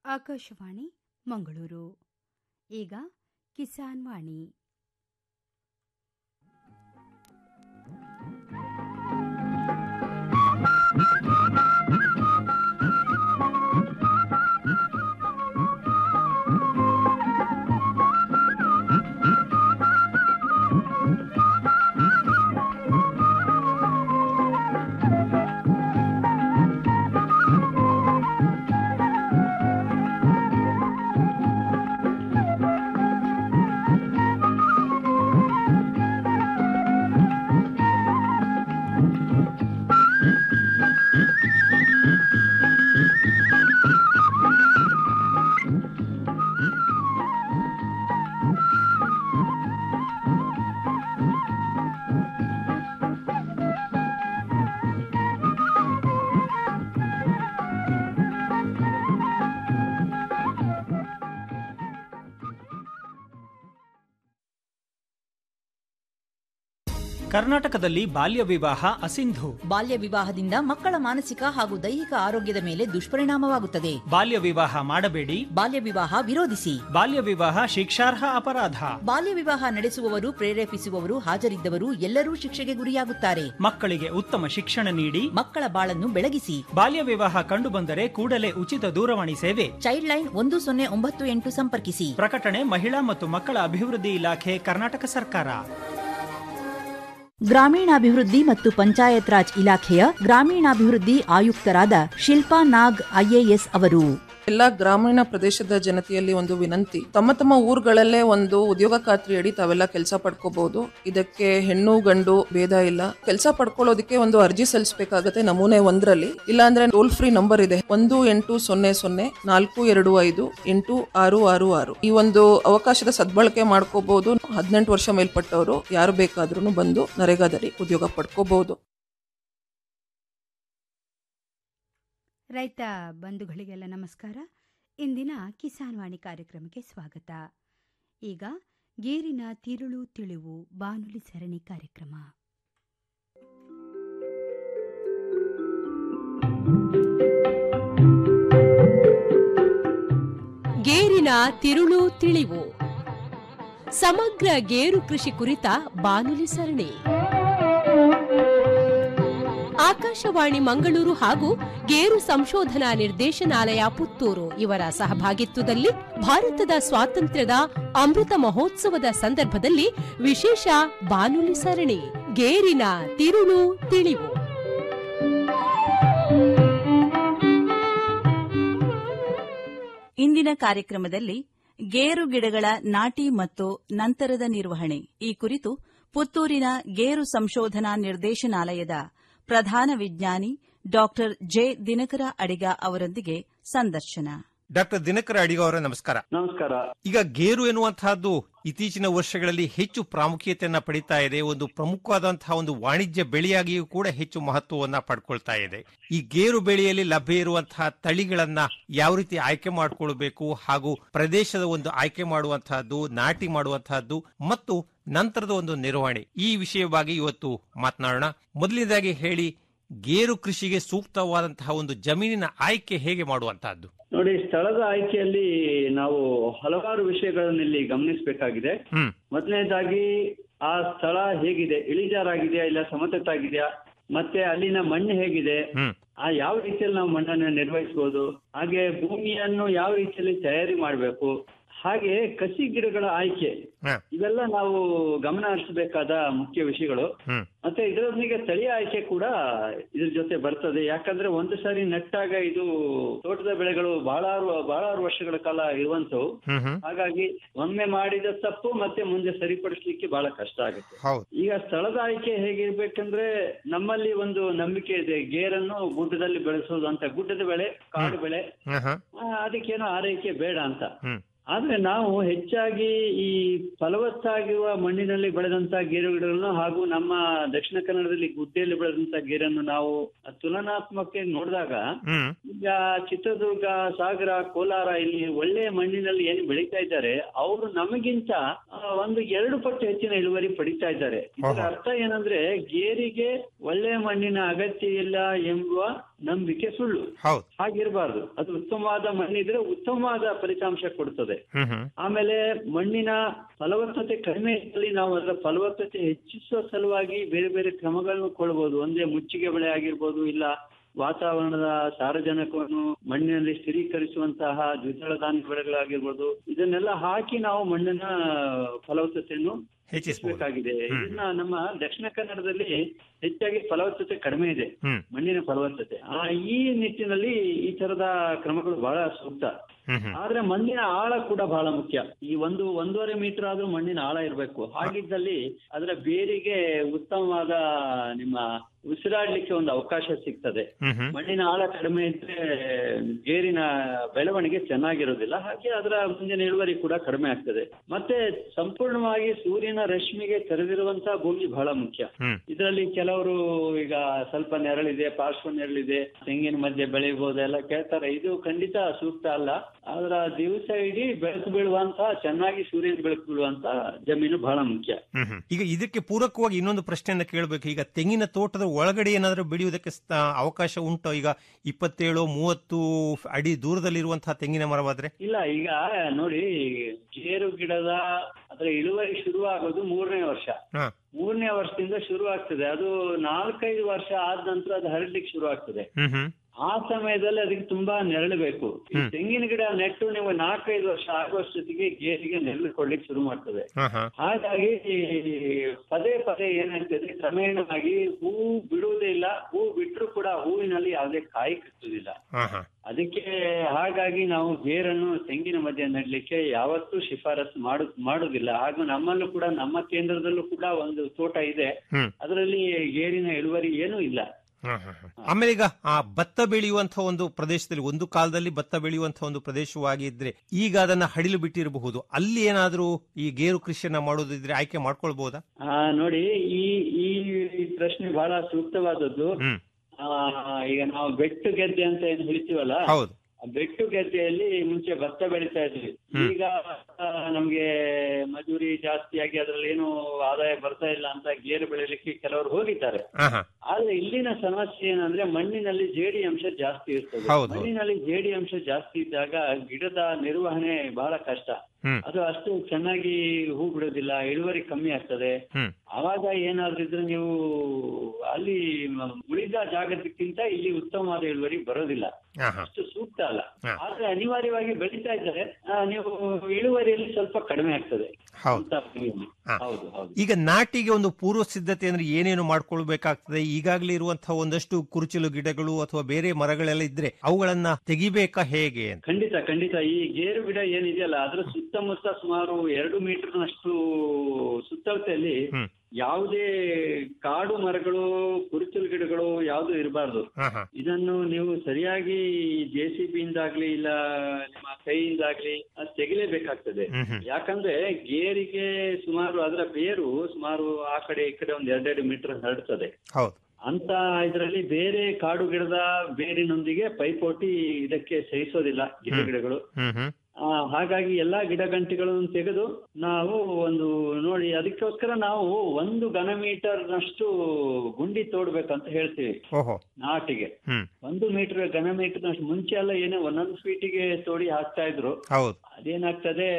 ಆಕಾಶವಾಣಿ ಮಂಗಳೂರು ಈಗ ಕಿಸಾನ್ ವಾಣಿ ಕರ್ನಾಟಕದಲ್ಲಿ ಬಾಲ್ಯ ವಿವಾಹ ಅಸಿಂಧು ಬಾಲ್ಯ ವಿವಾಹದಿಂದ ಮಕ್ಕಳ ಮಾನಸಿಕ ಹಾಗೂ ದೈಹಿಕ ಆರೋಗ್ಯದ ಮೇಲೆ ದುಷ್ಪರಿಣಾಮವಾಗುತ್ತದೆ ಬಾಲ್ಯ ವಿವಾಹ ಮಾಡಬೇಡಿ ಬಾಲ್ಯ ವಿವಾಹ ವಿರೋಧಿಸಿ ಬಾಲ್ಯ ವಿವಾಹ ಶಿಕ್ಷಾರ್ಹ ಅಪರಾಧ ಬಾಲ್ಯ ವಿವಾಹ ನಡೆಸುವವರು ಪ್ರೇರೇಪಿಸುವವರು ಹಾಜರಿದ್ದವರು ಎಲ್ಲರೂ ಶಿಕ್ಷೆಗೆ ಗುರಿಯಾಗುತ್ತಾರೆ ಮಕ್ಕಳಿಗೆ ಉತ್ತಮ ಶಿಕ್ಷಣ ನೀಡಿ ಮಕ್ಕಳ ಬಾಳನ್ನು ಬೆಳಗಿಸಿ ಬಾಲ್ಯ ವಿವಾಹ ಕಂಡುಬಂದರೆ ಕೂಡಲೇ ಉಚಿತ ದೂರವಾಣಿ ಸೇವೆ ಚೈಲ್ಡ್ ಲೈನ್ ಒಂದು ಸೊನ್ನೆ ಒಂಬತ್ತು ಎಂಟು ಸಂಪರ್ಕಿಸಿ ಪ್ರಕಟಣೆ ಮಹಿಳಾ ಮತ್ತು ಮಕ್ಕಳ ಅಭಿವೃದ್ಧಿ ಇಲಾಖೆ ಕರ್ನಾಟಕ ಸರ್ಕಾರ ಗ್ರಾಮೀಣಾಭಿವೃದ್ಧಿ ಮತ್ತು ಪಂಚಾಯತ್ ರಾಜ್ ಇಲಾಖೆಯ ಗ್ರಾಮೀಣಾಭಿವೃದ್ಧಿ ಆಯುಕ್ತರಾದ ಶಿಲ್ಪಾ ನಾಗ್ ಐಎಎಸ್ ಅವರು ಎಲ್ಲ ಗ್ರಾಮೀಣ ಪ್ರದೇಶದ ಜನತೆಯಲ್ಲಿ ಒಂದು ವಿನಂತಿ ತಮ್ಮ ತಮ್ಮ ಊರುಗಳಲ್ಲೇ ಒಂದು ಉದ್ಯೋಗ ಖಾತ್ರಿ ಅಡಿ ತಾವೆಲ್ಲ ಕೆಲಸ ಪಡ್ಕೋಬಹುದು ಇದಕ್ಕೆ ಹೆಣ್ಣು ಗಂಡು ಭೇದ ಇಲ್ಲ ಕೆಲಸ ಪಡ್ಕೊಳ್ಳೋದಕ್ಕೆ ಒಂದು ಅರ್ಜಿ ಸಲ್ಲಿಸಬೇಕಾಗತ್ತೆ ನಮೂನೆ ಒಂದರಲ್ಲಿ ಇಲ್ಲಾಂದ್ರೆ ಟೋಲ್ ಫ್ರೀ ನಂಬರ್ ಇದೆ ಒಂದು ಎಂಟು ಸೊನ್ನೆ ಸೊನ್ನೆ ನಾಲ್ಕು ಎರಡು ಐದು ಎಂಟು ಆರು ಆರು ಆರು ಈ ಒಂದು ಅವಕಾಶದ ಸದ್ಬಳಕೆ ಮಾಡ್ಕೋಬಹುದು ಹದಿನೆಂಟು ವರ್ಷ ಮೇಲ್ಪಟ್ಟವರು ಯಾರು ಬೇಕಾದ್ರೂ ಬಂದು ನರೇಗಾದಲ್ಲಿ ಉದ್ಯೋಗ ಪಡ್ಕೋಬಹುದು ರೈತ ಬಂಧುಗಳಿಗೆಲ್ಲ ನಮಸ್ಕಾರ ಇಂದಿನ ಕಿಸಾನ್ ವಾಣಿ ಕಾರ್ಯಕ್ರಮಕ್ಕೆ ಸ್ವಾಗತ ಈಗ ಗೇರಿನ ತಿರುಳು ತಿಳಿವು ಬಾನುಲಿ ಸರಣಿ ಕಾರ್ಯಕ್ರಮ ಗೇರಿನ ತಿರುಳು ತಿಳಿವು ಸಮಗ್ರ ಗೇರು ಕೃಷಿ ಕುರಿತ ಬಾನುಲಿ ಸರಣಿ ಆಕಾಶವಾಣಿ ಮಂಗಳೂರು ಹಾಗೂ ಗೇರು ಸಂಶೋಧನಾ ನಿರ್ದೇಶನಾಲಯ ಪುತ್ತೂರು ಇವರ ಸಹಭಾಗಿತ್ವದಲ್ಲಿ ಭಾರತದ ಸ್ವಾತಂತ್ರ್ಯದ ಅಮೃತ ಮಹೋತ್ಸವದ ಸಂದರ್ಭದಲ್ಲಿ ವಿಶೇಷ ಬಾನುಲಿ ಸರಣಿ ಗೇರಿನ ತಿರುಳು ತಿಳಿವು ಇಂದಿನ ಕಾರ್ಯಕ್ರಮದಲ್ಲಿ ಗೇರು ಗಿಡಗಳ ನಾಟಿ ಮತ್ತು ನಂತರದ ನಿರ್ವಹಣೆ ಈ ಕುರಿತು ಪುತ್ತೂರಿನ ಗೇರು ಸಂಶೋಧನಾ ನಿರ್ದೇಶನಾಲಯದ ಪ್ರಧಾನ ವಿಜ್ಞಾನಿ ಡಾಕ್ಟರ್ ಜೆ ದಿನಕರ ಅಡಿಗ ಅವರೊಂದಿಗೆ ಸಂದರ್ಶನ ಡಾಕ್ಟರ್ ದಿನಕರ ಅಡಿಗ ಅವರ ನಮಸ್ಕಾರ ನಮಸ್ಕಾರ ಈಗ ಗೇರು ಎನ್ನುವಂತಹದ್ದು ಇತ್ತೀಚಿನ ವರ್ಷಗಳಲ್ಲಿ ಹೆಚ್ಚು ಪ್ರಾಮುಖ್ಯತೆಯನ್ನ ಪಡಿತಾ ಇದೆ ಒಂದು ಪ್ರಮುಖವಾದಂತಹ ಒಂದು ವಾಣಿಜ್ಯ ಬೆಳೆಯಾಗಿಯೂ ಕೂಡ ಹೆಚ್ಚು ಮಹತ್ವವನ್ನ ಪಡ್ಕೊಳ್ತಾ ಇದೆ ಈ ಗೇರು ಬೆಳೆಯಲ್ಲಿ ಲಭ್ಯ ಇರುವಂತಹ ತಳಿಗಳನ್ನ ಯಾವ ರೀತಿ ಆಯ್ಕೆ ಮಾಡಿಕೊಳ್ಬೇಕು ಹಾಗೂ ಪ್ರದೇಶದ ಒಂದು ಆಯ್ಕೆ ಮಾಡುವಂತಹದ್ದು ನಾಟಿ ಮಾಡುವಂತಹದ್ದು ಮತ್ತು ನಂತರದ ಒಂದು ನಿರ್ವಹಣೆ ಈ ವಿಷಯವಾಗಿ ಇವತ್ತು ಮಾತನಾಡೋಣ ಮೊದಲನೇದಾಗಿ ಹೇಳಿ ಗೇರು ಕೃಷಿಗೆ ಸೂಕ್ತವಾದಂತಹ ಒಂದು ಜಮೀನಿನ ಆಯ್ಕೆ ಹೇಗೆ ಮಾಡುವಂತಹದ್ದು ನೋಡಿ ಸ್ಥಳದ ಆಯ್ಕೆಯಲ್ಲಿ ನಾವು ಹಲವಾರು ವಿಷಯಗಳನ್ನು ಇಲ್ಲಿ ಗಮನಿಸಬೇಕಾಗಿದೆ ಹ್ಮ್ ಮೊದಲನೇದಾಗಿ ಆ ಸ್ಥಳ ಹೇಗಿದೆ ಇಳಿಜಾರಾಗಿದೆಯಾ ಇಲ್ಲ ಸಮತಟ್ಟಾಗಿದೆಯಾ ಮತ್ತೆ ಅಲ್ಲಿನ ಮಣ್ಣು ಹೇಗಿದೆ ಹ್ಮ್ ಆ ಯಾವ ರೀತಿಯಲ್ಲಿ ನಾವು ಮಣ್ಣನ್ನು ನಿರ್ವಹಿಸಬಹುದು ಹಾಗೆ ಭೂಮಿಯನ್ನು ಯಾವ ರೀತಿಯಲ್ಲಿ ತಯಾರಿ ಮಾಡಬೇಕು ಹಾಗೆ ಕಸಿ ಗಿಡಗಳ ಆಯ್ಕೆ ಹ. ಇವೆಲ್ಲ ನಾವು ಗಮನ ಹರಿಸಬೇಕಾದ ಮುಖ್ಯ ವಿಷಯಗಳು ಹ್ಮ್ ಮತ್ತೆ ಇದರೊಂದಿಗೆ ತಳಿಯ ಆಯ್ಕೆ ಕೂಡ ಇದ್ರ ಜೊತೆ ಬರ್ತದೆ ಯಾಕಂದ್ರೆ ಒಂದು ಸಾರಿ ನೆಟ್ಟಾಗ ಇದು ತೋಟದ ಬೆಳೆಗಳು ಬಹಳಾರು ಬಹಳಾರು ವರ್ಷಗಳ ಕಾಲ ಇರುವಂತವು ಹ್ಮ್ ಹ್ಮ್ ಹಾಗಾಗಿ ಒಮ್ಮೆ ಮಾಡಿದ ತಪ್ಪು ಮತ್ತೆ ಮುಂದೆ ಸರಿಪಡಿಸ್ಲಿಕ್ಕೆ ಬಹಳ ಕಷ್ಟ ಆಗುತ್ತೆ ಹೌದು ಈಗ ಸ್ಥಳದ ಆಯ್ಕೆ ಹೇಗಿರ್ಬೇಕಂದ್ರೆ ನಮ್ಮಲ್ಲಿ ಒಂದು ನಂಬಿಕೆ ಇದೆ ಗೇರನ್ನು ಗುಡ್ಡದಲ್ಲಿ ಬೆಳೆಸೋದು ಅಂತ ಗುಡ್ಡದ ಬೆಳೆ ಕಾಡು ಬೆಳೆ ಹ್ಮ್ ಹ್ಮ್ ಆ, ಅದಕ್ಕೇನೋ ಆರೈಕೆ ಬೇಡ ಅಂತ ಹ್ಮ್ ಆದ್ರೆ ನಾವು ಹೆಚ್ಚಾಗಿ ಈ ಫಲವತ್ತಾಗಿರುವ ಮಣ್ಣಿನಲ್ಲಿ ಬೆಳೆದಂತ ಗೇರು ಗಿಡಗಳನ್ನು ಹಾಗೂ ನಮ್ಮ ದಕ್ಷಿಣ ಕನ್ನಡದಲ್ಲಿ ಗುಡ್ಡೆಯಲ್ಲಿ ಬೆಳೆದಂತ ಗೇರನ್ನು ನಾವು ತುಲನಾತ್ಮಕ ನೋಡಿದಾಗ ಹ್ಮ್ ಈಗ ಚಿತ್ರದುರ್ಗ ಸಾಗರ ಕೋಲಾರ ಇಲ್ಲಿ ಒಳ್ಳೆ ಮಣ್ಣಿನಲ್ಲಿ ಏನು ಬೆಳೀತಾ ಇದ್ದಾರೆ ಅವರು ನಮಗಿಂತ ಆ, ಒಂದು ಎರಡು ಪಟ್ಟು ಹೆಚ್ಚಿನ ಇಳುವರಿ ಪಡಿತಾ ಇದ್ದಾರೆ ಇದರ ಓಹೋ. ಅರ್ಥ ಏನಂದ್ರೆ ಗೇರಿಗೆ ಒಳ್ಳೆ ಮಣ್ಣಿನ ಅಗತ್ಯ ಇಲ್ಲ ಎಂಬುವ ನಂಬಿಕೆ ಸುಳ್ಳು ಹೌದು ಹಾಗಿರಬಾರ್ದು ಅದು ಉತ್ತಮವಾದ ಮಣ್ಣಿದ್ರೆ ಉತ್ತಮವಾದ ಫಲಿತಾಂಶ ಕೊಡ್ತದೆ ಹ್ಮ್ ಹ್ಮ್ ಆಮೇಲೆ ಮಣ್ಣಿನ ಫಲವತ್ತತೆ ಕಡಿಮೆ ಇದ್ದಲ್ಲಿ ನಾವು ಅದರ ಫಲವತ್ತತೆ ಹೆಚ್ಚಿಸುವ ಸಲುವಾಗಿ ಬೇರೆ ಬೇರೆ ಕ್ರಮಗಳನ್ನು ಕೊಳ್ಬಹುದು ಒಂದೇ ಮುಚ್ಚಿಗೆ ಬೆಳೆ ಆಗಿರ್ಬೋದು ಇಲ್ಲ ವಾತಾವರಣದ ಸಾರಜನಕವನ್ನು ಮಣ್ಣಿನಲ್ಲಿ ಸ್ಥಿರೀಕರಿಸುವಂತಹ ದ್ವಿದಳ ಧಾನ್ಯ ಬೆಳೆಗಳಾಗಿರ್ಬೋದು ಇದನ್ನೆಲ್ಲ ಹಾಕಿ ನಾವು ಮಣ್ಣಿನ ಫಲವತ್ತತೆಯನ್ನು ಹೆಚ್ಚಿಸಬಹುದು ಹೆಚ್ಚಿಸಬೇಕಾಗಿದೆ ಇದನ್ನ ನಮ್ಮ ದಕ್ಷಿಣ ಕನ್ನಡದಲ್ಲಿ ಹೆಚ್ಚಾಗಿ ಫಲವತ್ತತೆ ಕಡಿಮೆ ಇದೆ ಹ್ಮ್ ಮಣ್ಣಿನ ಫಲವತ್ತತೆ ಆ ಈ ನಿಟ್ಟಿನಲ್ಲಿ ಈ ತರದ ಕ್ರಮಗಳು ಬಹಳ ಸೂಕ್ತ ಹ್ಮ್ ಹ್ಮ್ ಆದ್ರೆ ಮಣ್ಣಿನ ಆಳ ಕೂಡ ಬಹಳ ಮುಖ್ಯ ಈ ಒಂದು ಒಂದೂವರೆ ಮೀಟರ್ ಆದ್ರೂ ಮಣ್ಣಿನ ಆಳ ಇರಬೇಕು ಹಾಗಿದ್ದಲ್ಲಿ ಅದರ ಬೇರಿಗೆ ಉತ್ತಮವಾದ ನಿಮ್ಮ ಉಸಿರಾಡ್ಲಿಕ್ಕೆ ಒಂದು ಅವಕಾಶ ಸಿಗ್ತದೆ ಹ್ಮ್ ಹ್ಮ್ ಮಣ್ಣಿನ ಆಳ ಕಡಿಮೆ ಇದ್ರೆ ಗೇರಿನ ಬೆಳವಣಿಗೆ ಚೆನ್ನಾಗಿರೋದಿಲ್ಲ ಹಾಗೆ ಅದರ ಮುಂದಿನ ಇಳುವರಿ ಕೂಡ ಕಡಿಮೆ ಆಗ್ತದೆ ಮತ್ತೆ ಸಂಪೂರ್ಣವಾಗಿ ಸೂರ್ಯನ ರಶ್ಮಿಗೆ ತೆರೆದಿರುವಂತಹ ಭೂಮಿ ಬಹಳ ಮುಖ್ಯ ಹ್ಮ್ ಇದರಲ್ಲಿ ಕೆಲವರು ಈಗ ಸ್ವಲ್ಪ ನೆರಳಿದೆ ಪಾರ್ಶ್ವ ನೆರಳಿದೆ ತೆಂಗಿನ ಮಧ್ಯೆ ಬೆಳೆಯಬಹುದು ಎಲ್ಲ ಕೇಳ್ತಾರೆ ಇದು ಖಂಡಿತ ಸೂಕ್ತ ಅಲ್ಲ ಆದ್ರ ದಿವಸ ಇಡೀ ಬೆಳಕು ಬೀಳುವಂತ ಚೆನ್ನಾಗಿ ಸೂರ್ಯನ ಬೆಳಕು ಬೀಳುವಂತ ಜಮೀನು ಬಹಳ ಮುಖ್ಯ ಹ್ಮ್ ಹ್ಮ್. ಈಗ ಇದಕ್ಕೆ ಪೂರಕವಾಗಿ ಇನ್ನೊಂದು ಪ್ರಶ್ನೆಯನ್ನ ಕೇಳಬೇಕು ಈಗ ತೆಂಗಿನ ತೋಟದ ಒಳಗಡೆ ಏನಾದ್ರೂ ಬೆಳೆಯುವುದಕ್ಕೆ ಸ- ಅವಕಾಶ ಉಂಟು ಈಗ ಇಪ್ಪತ್ತೇಳು ಮೂವತ್ತು ಅಡಿ ದೂರದಲ್ಲಿರುವಂತಹ ತೆಂಗಿನ ಮರವಾದ್ರೆ ಇಲ್ಲ ಈಗ ನೋಡಿ ಗೇರು ಗಿಡದ ಅದರ ಇಳುವರಿ ಶುರು ಆಗೋದು ಮೂರನೇ ವರ್ಷ ಹಾ ಮೂರನೇ ವರ್ಷದಿಂದ ಶುರು ಆಗ್ತದೆ ಅದು ನಾಲ್ಕೈದು ವರ್ಷ ಆದ ನಂತರ ಅದು ಹರಡ್ಲಿಕ್ಕೆ ಶುರು ಆಗ್ತದೆ ಹ್ಮ್ ಹ್ಮ್ ಆ ಸಮಯದಲ್ಲಿ ಅದಕ್ಕೆ ತುಂಬಾ ನೆರಳು ಬೇಕು ಈ ಹ್ಮ್. ತೆಂಗಿನ ಗಿಡ ನೆಟ್ಟು ನೀವು ನಾಲ್ಕೈದು ವರ್ಷ ಆಗುವಷ್ಟೊತ್ತಿಗೆ ಗೇರಿಗೆ ನೆರಳು ಕೊಡ್ಲಿಕ್ಕೆ ಶುರು ಮಾಡ್ತದೆ ಹಾ ಹಾ ಹಾಗಾಗಿ ಪದೇ ಪದೇ ಏನಾಗ್ತದೆ ಕ್ರಮೇಣವಾಗಿ ಹೂ ಬಿಡುವುದೇ ಇಲ್ಲ ಹೂ ಬಿಟ್ಟರು ಕೂಡ ಹೂವಿನಲ್ಲಿ ಯಾವುದೇ ಕಾಯಿ ಕಟ್ಟುವುದಿಲ್ಲ ಹಾ ಹಾ ಅದಕ್ಕೆ ಹಾಗಾಗಿ ನಾವು ಬೇರನ್ನು ತೆಂಗಿನ ಮಧ್ಯೆ ನೆಡ್ಲಿಕ್ಕೆ ಯಾವತ್ತೂ ಶಿಫಾರಸು ಮಾಡು ಮಾಡುದಿಲ್ಲ ಹಾಗೂ ನಮ್ಮಲ್ಲೂ ಕೂಡ ನಮ್ಮ ಕೇಂದ್ರದಲ್ಲೂ ಕೂಡ ಒಂದು ತೋಟ ಇದೆ ಹ್ಮ್ ಅದರಲ್ಲಿ ಗೇರಿನ ಇಳುವರಿ ಏನೂ ಇಲ್ಲ ಹಾ, ಹಾ, ಹಾ. ಆಮೇಲೆ ಈಗ ಆ ಭತ್ತ ಬೆಳೆಯುವಂತಹ ಒಂದು ಪ್ರದೇಶದಲ್ಲಿ ಒಂದು ಕಾಲದಲ್ಲಿ ಭತ್ತ ಬೆಳೆಯುವಂತಹ ಒಂದು ಪ್ರದೇಶವಾಗಿದ್ರೆ ಈಗ ಅದನ್ನ ಹಡಿಲು ಬಿಟ್ಟಿರಬಹುದು ಅಲ್ಲಿ ಏನಾದ್ರೂ ಈ ಗೇರು ಕೃಷಿಯನ್ನ ಮಾಡೋದಿದ್ರೆ ಆಯ್ಕೆ ಮಾಡ್ಕೊಳ್ಬಹುದಾ ಆ ನೋಡಿ ಈ ಈ ಪ್ರಶ್ನೆ ಬಹಳ ಸೂಕ್ತವಾದದ್ದು ಹ್ಮ್ ಆ, ಈಗ ನಾವು ಬೆಟ್ಟು ಗೆದ್ದೆ ಅಂತ ಏನ್ ಹೇಳ್ತೀವಲ್ಲ ಹೌದು ಆ ಬೆಟ್ಟು ಗದ್ದೆಯಲ್ಲಿ ಮುಂಚೆ ಭತ್ತ ಬೆಳೀತಾ ಇದ್ವಿ ಹ್ಮ್. ಈಗ ಆ, ನಮ್ಗೆ ಮಜೂರಿ ಜಾಸ್ತಿಯಾಗಿ ಅದ್ರಲ್ಲಿ ಏನು ಆದಾಯ ಬರ್ತಾ ಇಲ್ಲ ಅಂತ ಗೇರು ಬೆಳಿಲಿಕ್ಕೆ ಕೆಲವರು ಹೋಗಿದ್ದಾರೆ ಹಾ ಹಾ ಆದ್ರೆ ಇಲ್ಲಿನ ಸಮಸ್ಯೆ ಏನಂದ್ರೆ ಮಣ್ಣಿನಲ್ಲಿ ಜೇಡಿ ಅಂಶ ಜಾಸ್ತಿ ಇರ್ತದೆ ಹೌದು, ಹೌದು. ಮಣ್ಣಿನಲ್ಲಿ ಜೇಡಿ ಅಂಶ ಜಾಸ್ತಿ ಇದ್ದಾಗ ಗಿಡದ ನಿರ್ವಹಣೆ ಬಹಳ ಕಷ್ಟ ಹ್ಮ್ ಅದು ಅಷ್ಟು ಚೆನ್ನಾಗಿ ಹೂ ಬಿಡೋದಿಲ್ಲ ಇಳುವರಿ ಕಮ್ಮಿ ಆಗ್ತದೆ ಹ್ಮ್ ಆವಾಗ ಏನಾದ್ರೂ ಇದ್ರೆ ನೀವು ಅಲ್ಲಿ ಮ- ಉಳಿದ ಜಾಗದಕ್ಕಿಂತ ಇಲ್ಲಿ ಉತ್ತಮವಾದ ಇಳುವರಿ ಬರೋದಿಲ್ಲ ಹಾ ಹಾ ಅಷ್ಟು ಸೂಕ್ತ ಅಲ್ಲ ಹಾ. ಆದ್ರೆ ಅನಿವಾರ್ಯವಾಗಿ ಬೆಳೀತಾ ಇದ್ದಾರೆ ಆ, ನೀವು ಇಳುವರಿಯಲ್ಲಿ ಸ್ವಲ್ಪ ಕಡಿಮೆ ಆಗ್ತದೆ ಹೌದು ಅಂತ ಭೂಮಿಯಲ್ಲಿ. ಹಾ. ಹೌದು ಹೌದು ಈಗ ನಾಟಿಗೆ ಒಂದು ಪೂರ್ವ ಸಿದ್ಧತೆ ಅಂದ್ರೆ ಏನೇನು ಮಾಡ್ಕೊಳ್ಬೇಕಾಗ್ತದೆ ಈಗಾಗಲೇ ಇರುವಂತಹ ಒಂದಷ್ಟು ಕುರುಚಲು ಗಿಡಗಳು ಅಥವಾ ಬೇರೆ ಮರಗಳೆಲ್ಲ ಇದ್ರೆ ಅವುಗಳನ್ನ ತೆಗಿಬೇಕಾ ಹೇಗೆ ಅಂತ ಖಂಡಿತ ಖಂಡಿತ ಈ ಗೇರು ಗಿಡ ಏನಿದೆಯಲ್ಲ ಅದರ ಸುತ್ತಮುತ್ತ ಸುಮಾರು ಎರಡು ಮೀಟರ್ನಷ್ಟು ಸುತ್ತಳತೆಯಲ್ಲಿ ಹ್ಮ್ ಯಾವುದೇ ಕಾಡು ಮರಗಳು ಕುರುಚಲು ಗಿಡಗಳು ಯಾವುದು ಇರಬಾರ್ದು ಹಾ ಹಾ ಇದನ್ನು ನೀವು ಸರಿಯಾಗಿ ಜೆ ಸಿ ಇಂದಾಗ್ಲಿ ಇಲ್ಲ ನಿಮ್ಮ ಕೈಯಿಂದಾಗ್ಲಿ ಅದು ತೆಗಿಲೇಬೇಕಾಗ್ತದೆ ಹ್ಮ್ ಹ್ಮ್ ಯಾಕಂದ್ರೆ ಗೇರಿಗೆ ಸುಮಾರು ಅದರ ಬೇರು ಸುಮಾರು ಆ ಕಡೆ ಈ ಕಡೆ ಒಂದ್ ಎರಡೆರಡು ಮೀಟರ್ ಹರಡ್ತದೆ ಹೌದು ಅಂತ ಇದರಲ್ಲಿ ಬೇರೆ ಕಾಡು ಗಿಡದ ಬೇರಿನೊಂದಿಗೆ ಪೈಪೋಟಿ ಇದಕ್ಕೆ ಸಹಿಸೋದಿಲ್ಲ ಗಿಡ ಗಿಡಗಳು ಹ್ಮ್ ಹ್ಮ್ ಆ, ಹಾಗಾಗಿ ಎಲ್ಲಾ ಗಿಡ ಗಂಟೆಗಳನ್ನು ತೆಗೆದು ನಾವು ಒಂದು ನೋಡಿ ಅದಕ್ಕೋಸ್ಕರ ನಾವು ಒಂದು ಘನ ಮೀಟರ್ ನಷ್ಟು ಗುಂಡಿ ತೋಡ್ಬೇಕಂತ ಹೇಳ್ತೀವಿ ಓಹೋ ನಾಟಿಗೆ ಹ್ಮ್ ಒಂದು ಮೀಟರ್ ಘನ ಮೀಟರ್ ನಷ್ಟು ಮುಂಚೆ ಎಲ್ಲ ಏನೋ ಒಂದೊಂದು ಫೀಟಿಗೆ ತೋಡಿ ಹಾಕ್ತಾ ಇದ್ರು ಹೌದು ಅದೇನಾಗ್ತದೆ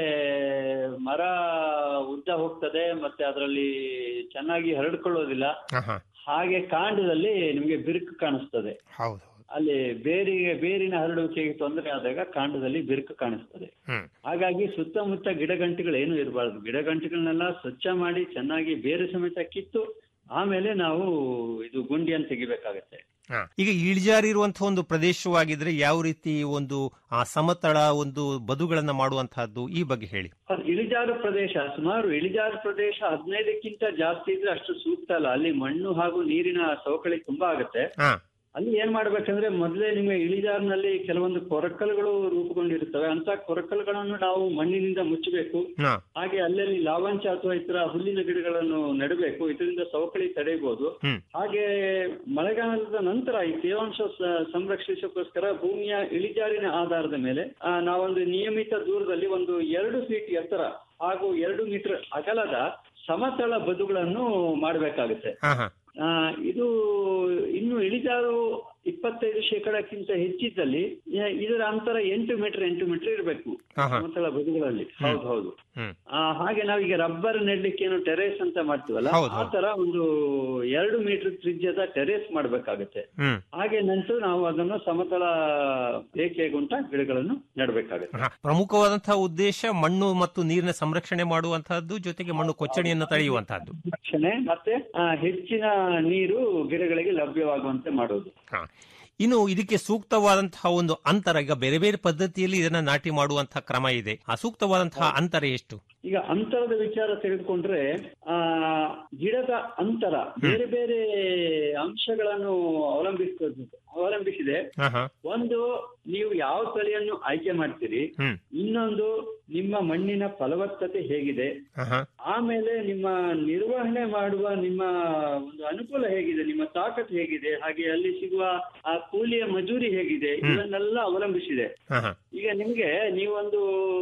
ಮರ ಉದ್ದ ಹೋಗ್ತದೆ ಮತ್ತೆ ಅದರಲ್ಲಿ ಚೆನ್ನಾಗಿ ಹರಡ್ಕೊಳ್ಳೋದಿಲ್ಲ ಹಾ ಹಾ ಹಾಗೆ ಕಾಂಡದಲ್ಲಿ ನಿಮಗೆ ಬಿರುಕು ಕಾಣಿಸ್ತದೆ ಹೌದು ಹೌದು ಅಲ್ಲಿ ಬೇರಿಗೆ ಬೇರಿನ ಹರಡುವಿಕೆಗೆ ತೊಂದರೆ ಆದಾಗ ಕಾಂಡದಲ್ಲಿ ಬಿರುಕು ಕಾಣಿಸ್ತದೆ ಹ್ಮ್ ಹಾಗಾಗಿ ಸುತ್ತಮುತ್ತ ಗಿಡಗಂಟಿಗಳು ಏನು ಇರಬಾರ್ದು ಗಿಡಗಂಟಿಗಳನ್ನೆಲ್ಲ ಸ್ವಚ್ಛ ಮಾಡಿ ಚೆನ್ನಾಗಿ ಬೇರೆ ಸಮೇತ ಕಿತ್ತು ಆಮೇಲೆ ನಾವು ಇದು ಗುಂಡಿಯನ್ನು ತೆಗಿಬೇಕಾಗತ್ತೆ ಹಾ. ಈಗ ಇಳಿಜಾರು ಇರುವಂತಹ ಒಂದು ಪ್ರದೇಶವಾಗಿದ್ರೆ ಯಾವ ರೀತಿ ಒಂದು ಆ ಸಮತಳ ಒಂದು ಬದುಗಳನ್ನ ಮಾಡುವಂತಹದ್ದು ಈ ಬಗ್ಗೆ ಹೇಳಿ ಅದು ಇಳಿಜಾರು ಪ್ರದೇಶ ಸುಮಾರು ಇಳಿಜಾರು ಪ್ರದೇಶ ಹದಿನೈದಕ್ಕಿಂತ ಜಾಸ್ತಿ ಇದ್ರೆ ಅಷ್ಟು ಸೂಕ್ತ ಅಲ್ಲ ಅಲ್ಲಿ ಮಣ್ಣು ಹಾಗೂ ನೀರಿನ ಸವಕಳಿ ತುಂಬಾ ಆಗುತ್ತೆ ಹಾ ಅಲ್ಲಿ ಏನ್ ಮಾಡ್ಬೇಕಂದ್ರೆ ಮೊದಲೇ ನಿಮಗೆ ಇಳಿಜಾರಿನಲ್ಲಿ ಕೆಲವೊಂದು ಕೊರಕಲ್ಗಳು ರೂಪುಗೊಂಡಿರುತ್ತವೆ ಅಂತ ಕೊರಕಲ್ಗಳನ್ನು ನಾವು ಮಣ್ಣಿನಿಂದ ಮುಚ್ಚಬೇಕು ಹಾ ಹಾಗೆ ಅಲ್ಲಲ್ಲಿ ಲಾವಂಚ ಅಥವಾ ಇತರ ಹುಲ್ಲಿನ ಗಿಡಗಳನ್ನು ನೆಡಬೇಕು ಇದರಿಂದ ಸವಕಳಿ ತಡೆಯಬಹುದು ಹ್ಮ್ ಹಾಗೆ ಮಳೆಗಾಲದ ನಂತರ ಈ ತೇವಾಂಶ ಸ- ಸಂರಕ್ಷಿಸೋಕ್ಕೋಸ್ಕರ ಭೂಮಿಯ ಇಳಿಜಾರಿನ ಆಧಾರದ ಮೇಲೆ ಆ, ನಾವೊಂದು ನಿಯಮಿತ ದೂರದಲ್ಲಿ ಒಂದು ಎರಡು ಫೀಟ್ ಎತ್ತರ ಹಾಗೂ ಎರಡು ಮೀಟರ್ ಅಗಲದ ಸಮತಳ ಬದುಗಳನ್ನು ಮಾಡಬೇಕಾಗುತ್ತೆ ಹಾ ಹಾ ಆ, ಇದು ಇನ್ನು ಇಳಿಜಾರು ಇಪ್ಪತ್ತೈದು ಶೇಕಡಕ್ಕಿಂತ ಹೆಚ್ಚಿದ್ದಲ್ಲಿ ಇ- ಇದರ ಅಂತರ ಎಂಟು ಮೀಟರ್ ಎಂಟು ಮೀಟರ್ ಇರಬೇಕು ಹಾ, ಹಾ. ಸಮತಲ ಬದುಗಳಲ್ಲಿ ಹೌದು ಹೌದು ಹ್ಮ್ ಆ, ಹಾಗೆ ನಾವೀಗ ರಬ್ಬರ್ ನೆಡ್ಲಿಕ್ಕೆ ಏನು ಟೆರೇಸ್ ಅಂತ ಮಾಡ್ತೀವಲ್ಲ ಹೌದು, ಆ ತರ ಒಂದು ಎರಡು ಮೀಟರ್ ತ್ರಿಜ್ಯದ ಟೆರೇಸ್ ಮಾಡ್ಬೇಕಾಗತ್ತೆ ಹ್ಮ್ ಹಾಗೆ ನಂತರ ನಾವು ಅದನ್ನು ಸಮತಲ ಏಕೆಗುಂಟ ಗಿಡಗಳನ್ನು ನೆಡಬೇಕಾಗತ್ತೆ ಹ, ಪ್ರಮುಖವಾದಂತಹ ಉದ್ದೇಶ ಮಣ್ಣು ಮತ್ತು ನೀರಿನ ಸಂರಕ್ಷಣೆ ಮಾಡುವಂತಹದ್ದು ಜೊತೆಗೆ ಮಣ್ಣು ಕೊಚ್ಚಣಿಯನ್ನು ತಡೆಯುವಂತಹದ್ದು ರಕ್ಷಣೆ ಮತ್ತೆ ಆ, ಹೆಚ್ಚಿನ ನೀರು ಗಿಡಗಳಿಗೆ ಲಭ್ಯವಾಗುವಂತೆ ಮಾಡೋದು ಹ. ಇನ್ನು ಇದಕ್ಕೆ ಸೂಕ್ತವಾದಂತಹ ಒಂದು ಅಂತರ ಈಗ ಬೇರೆ ಬೇರೆ ಪದ್ಧತಿಯಲ್ಲಿ ಇದನ್ನ ನಾಟಿ ಮಾಡುವಂತಹ ಕ್ರಮ ಇದೆ ಆ ಸೂಕ್ತವಾದಂತಹ ಅಂತರ ಎಷ್ಟು ಈಗ ಅಂತರದ ವಿಚಾರ ತೆಗೆದುಕೊಂಡ್ರೆ ಆ ಗಿಡದ ಅಂತರ ಬೇರೆ ಬೇರೆ ಅಂಶಗಳನ್ನು ಅವಲಂಬಿಸ ಅವಲಂಬಿಸಿದೆ ಹ, ಹ. ಒಂದು ನೀವು ಯಾವ ತಳಿಯನ್ನು ಆಯ್ಕೆ ಮಾಡ್ತೀರಿ ಹ್ಮ್ ಇನ್ನೊಂದು ನಿಮ್ಮ ಮಣ್ಣಿನ ಫಲವತ್ತತೆ ಹೇಗಿದೆ ಹ, ಹ. ಆಮೇಲೆ ನಿಮ್ಮ ನಿರ್ವಹಣೆ ಮಾಡುವ ನಿಮ್ಮ ಒಂದು ಅನುಕೂಲ ಹೇಗಿದೆ ನಿಮ್ಮ ತಾಕತ್ ಹೇಗಿದೆ ಹಾಗೆ ಅಲ್ಲಿ ಸಿಗುವ ಆ ಕೂಲಿಯ ಮಜೂರಿ ಹೇಗಿದೆ ಇವನ್ನೆಲ್ಲ ಅವಲಂಬಿಸಿದೆ ಹ, ಹ. ಈಗ ನಿಮ್ಗೆ ನೀವೊಂದು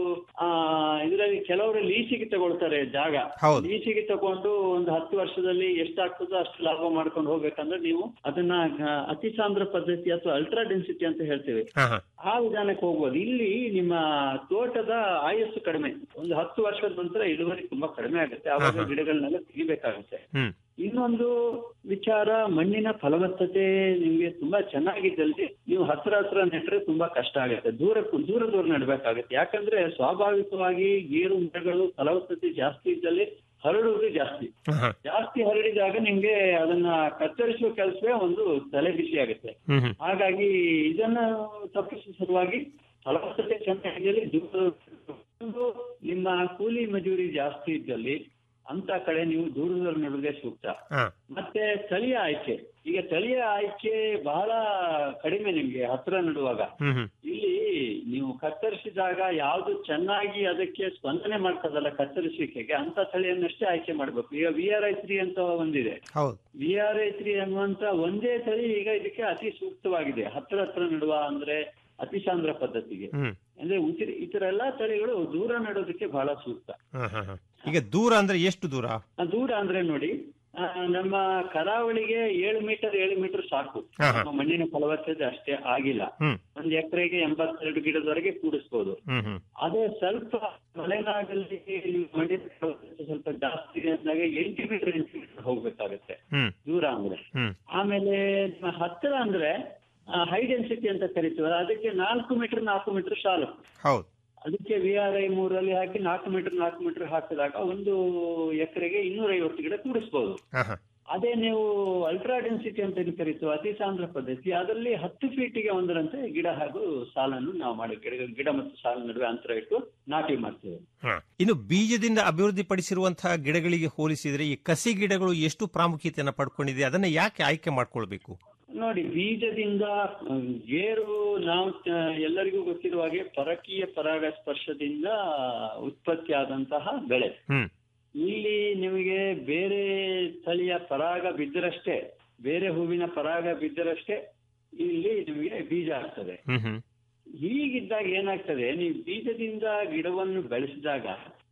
ಆ ಇದರಲ್ಲಿ ಕೆಲವರು ಲೀಸಿಗೆ ತಗೊಳ್ತಾರೆ ಜಾಗ ಹೌದು. ಲೀಸಿಗೆ ತಗೊಂಡು ಒಂದು ಹತ್ತು ವರ್ಷದಲ್ಲಿ ಎಷ್ಟಾಗ್ತದೋ ಅಷ್ಟು ಲಾಭ ಮಾಡ್ಕೊಂಡು ಹೋಗ್ಬೇಕಂದ್ರೆ ನೀವು ಅದನ್ನ ಆ, ಅತಿ ಸಾಂದ್ರ ಪದ್ಧತಿ ಅಥವಾ ಅಲ್ಟ್ರಾ ಡೆನ್ಸಿಟಿ ಅಂತ ಹೇಳ್ತೇವೆ ಹ, ಹ. ಆ ವಿಧಾನಕ್ಕೆ ಹೋಗ್ಬೋದು ಇಲ್ಲಿ ನಿಮ್ಮ ತೋಟದ ಆಯಸ್ಸು ಕಡಿಮೆ ಒಂದು ಹತ್ತು ವರ್ಷದ ನಂತರ ಇಳುವರಿ ತುಂಬಾ ಕಡಿಮೆ ಆಗುತ್ತೆ ಆವಾಗ ಗಿಡಗಳನ್ನೆಲ್ಲ ತೆಗಿಬೇಕಾಗುತ್ತೆ ಹ್ಮ್ ಇನ್ನೊಂದು ವಿಚಾರ ಮಣ್ಣಿನ ಫಲವತ್ತತೆ ನಿಮ್ಗೆ ತುಂಬಾ ಚೆನ್ನಾಗಿದ್ದಲ್ಲಿ ನೀವು ಹತ್ರ ಹತ್ರ ನೆಟ್ರೆ ತುಂಬಾ ಕಷ್ಟ ಆಗುತ್ತೆ ದೂರ ದೂರ ದೂರ ನೆಡ್ಬೇಕಾಗುತ್ತೆ ಯಾಕಂದ್ರೆ ಸ್ವಾಭಾವಿಕವಾಗಿ ಗೇರು ಮರಗಳು ಫಲವತ್ತತೆ ಜಾಸ್ತಿ ಇದ್ದಲ್ಲಿ ಹರಡುವುದು ಜಾಸ್ತಿ ಹ, ಹ. ಜಾಸ್ತಿ ಹರಡಿದಾಗ ನಿಮ್ಗೆ ಅದನ್ನ ಕತ್ತರಿಸುವ ಕೆಲಸವೇ ಒಂದು ತಲೆ ಬಿಸಿ ಆಗುತ್ತೆ ಹ್ಮ್ ಹ್ಮ್ ಹಾಗಾಗಿ ಇದನ್ನ ತಪ್ಪಿಸುವ ಸಲುವಾಗಿ ಫಲವತ್ತತೆ ಚೆನ್ನಾಗಿದ್ದಲ್ಲಿ ದೂರ ಒಂದು ನಿಮ್ಮ ಕೂಲಿ ಮಜೂರಿ ಜಾಸ್ತಿ ಇದ್ದಲ್ಲಿ ಅಂತ ಕಡೆ ನೀವು ದೂರದಲ್ಲಿ ನೆಡುವುದೇ ಸೂಕ್ತ ಹ. ಮತ್ತೆ ತಳಿಯ ಆಯ್ಕೆ ಈಗ ತಳಿಯ ಆಯ್ಕೆ ಬಹಳ ಕಡಿಮೆ ನಿಮ್ಗೆ ಹತ್ರ ನೆಡುವಾಗ ಹ್ಮ್ ಹ್ಮ್ ಇಲ್ಲಿ ನೀವು ಕತ್ತರಿಸಿದಾಗ ಯಾವ್ದು ಚೆನ್ನಾಗಿ ಅದಕ್ಕೆ ಸ್ಪಂದನೆ ಮಾಡ್ತದಲ್ಲ ಕತ್ತರಿಸುವಿಕೆಗೆ ಅಂತ ತಳಿಯನ್ನಷ್ಟೇ ಆಯ್ಕೆ ಮಾಡ್ಬೇಕು ಈಗ ವಿ ಆರ್ ಐ ತ್ರೀ ಅಂತ ಒಂದಿದೆ ಹೌದು ವಿ ಆರ್ ಐ ತ್ರೀ ಅನ್ನುವಂತ ಒಂದೇ ತಳಿ ಈಗ ಇದಕ್ಕೆ ಅತಿ ಸೂಕ್ತವಾಗಿದೆ ಹತ್ರ ಹತ್ರ ನೆಡುವ ಅಂದ್ರೆ ಅತಿ ಸಾಂದ್ರ ಪದ್ಧತಿಗೆ ಹ್ಮ್ ಅಂದ್ರೆ ಉಚಿತ ಇತರ ಎಲ್ಲಾ ತಳಿಗಳು ದೂರ ನೆಡೋದಕ್ಕೆ ಬಹಳ ಸೂಕ್ತ ಹ, ಹ, ಹ. ಈಗ ದೂರ ಅಂದ್ರೆ ಎಷ್ಟು ದೂರ ಆ ದೂರ ಅಂದ್ರೆ ನೋಡಿ ಆ, ನಮ್ಮ ಕರಾವಳಿಗೆ ಏಳು ಮೀಟರ್ ಏಳು ಮೀಟರ್ ಸಾಕು ಹಾ, ಹಾ. ನಮ್ಮ ಮಣ್ಣಿನ ಫಲವತ್ತತೆ ಅಷ್ಟೇ ಆಗಿಲ್ಲ ಹ್ಮ್ ಒಂದ್ ಎಕರೆಗೆ ಎಂಬತ್ತೆರಡು ಗಿಡದವರೆಗೆ ಕೂಡಿಸ್ಬೋದು ಹ್ಮ್ ಹ್ಮ್ ಅದೇ ಸ್ವಲ್ಪ ಮಲೆನಾಡಲ್ಲಿ ನೀವು ಮಣ್ಣಿನ ಫಲವತ್ತತೆ ಸ್ವಲ್ಪ ಜಾಸ್ತಿ ಇದೆ ಅಂದಾಗ ಎಂಟು ಮೀಟರ್ ಎಂಟು ಮೀಟರ್ ಹೋಗ್ಬೇಕಾಗತ್ತೆ ಹ್ಮ್ ದೂರ ಅಂದ್ರೆ ಹ್ಮ್ ಆಮೇಲೆ ನಿಮ್ಮ ಹತ್ತಿರ ಅಂದ್ರೆ ಹೈ ಡೆನ್ಸಿಟಿ ಅಂತ ಕರಿತೀವಲ್ಲ ಅದಕ್ಕೆ ನಾಲ್ಕು ಮೀಟರ್ ನಾಲ್ಕು ಮೀಟರ್ ಸಾಲು ಹೌದು ಅದಕ್ಕೆ ವಿ ಆರ್ ಐ ಮೂರಲ್ಲಿ ಹಾಕಿ ನಾಲ್ಕು ಮೀಟರ್ ನಾಲ್ಕು ಮೀಟರ್ ಹಾಕಿದಾಗ ಒಂದು ಎಕರೆಗೆ ಇನ್ನೂರ ಐವತ್ತು ಗಿಡ ಕೂಡಿಸ್ಬೋದು ಹ, ಹ. ಅದೇ ನೀವು ಅಲ್ಟ್ರಾ ಡೆನ್ಸಿಟಿ ಅಂತ ಏನ್ ಕರೀತೀವಿ ಅತಿ ಸಾಂದ್ರ ಪದ್ಧತಿ ಅದರಲ್ಲಿ ಹತ್ತು ಫೀಟಿಗೆ ಒಂದರಂತೆ ಗಿಡ ಹಾಗೂ ಸಾಲನ್ನು ನಾವು ಮಾಡಿ ಗಿಡ ಗಿಡ ಮತ್ತು ಸಾಲ ನಡುವೆ ಅಂತರ ಇಟ್ಟು ನಾಟಿ ಮಾಡ್ತೇವೆ ಹ. ಇನ್ನು ಬೀಜದಿಂದ ಅಭಿವೃದ್ಧಿಪಡಿಸಿರುವಂತಹ ಗಿಡಗಳಿಗೆ ಹೋಲಿಸಿದ್ರೆ ಈ ಕಸಿ ಗಿಡಗಳು ಎಷ್ಟು ಪ್ರಾಮುಖ್ಯತೆಯನ್ನು ಪಡ್ಕೊಂಡಿದೆ ಅದನ್ನ ಯಾಕೆ ಆಯ್ಕೆ ಮಾಡ್ಕೊಳ್ಬೇಕು ನೋಡಿ ಬೀಜದಿಂದ ಅಹ್, ಗೇರು ನಾವು ತ- ಎಲ್ಲರಿಗೂ ಗೊತ್ತಿರುವ ಹಾಗೆ ಪರಕೀಯ ಪರಾಗಸ್ಪರ್ಶದಿಂದ ಉತ್ಪತ್ತಿಯಾದಂತಹ ಬೆಳೆ ಹ್ಮ್ ಇಲ್ಲಿ ನಿಮಗೆ ಬೇರೆ ತಳಿಯ ಪರಾಗ ಬಿದ್ದರಷ್ಟೇ ಬೇರೆ ಹೂವಿನ ಪರಾಗ ಬಿದ್ದರಷ್ಟೇ ಇಲ್ಲಿ ನಿಮಗೆ ಬೀಜ ಆಗ್ತದೆ ಹ್ಮ್ ಹ್ಮ್ ಹೀಗಿದ್ದಾಗ ಏನಾಗ್ತದೆ ನೀವು ಬೀಜದಿಂದ ಗಿಡವನ್ನು ಬೆಳೆಸಿದಾಗ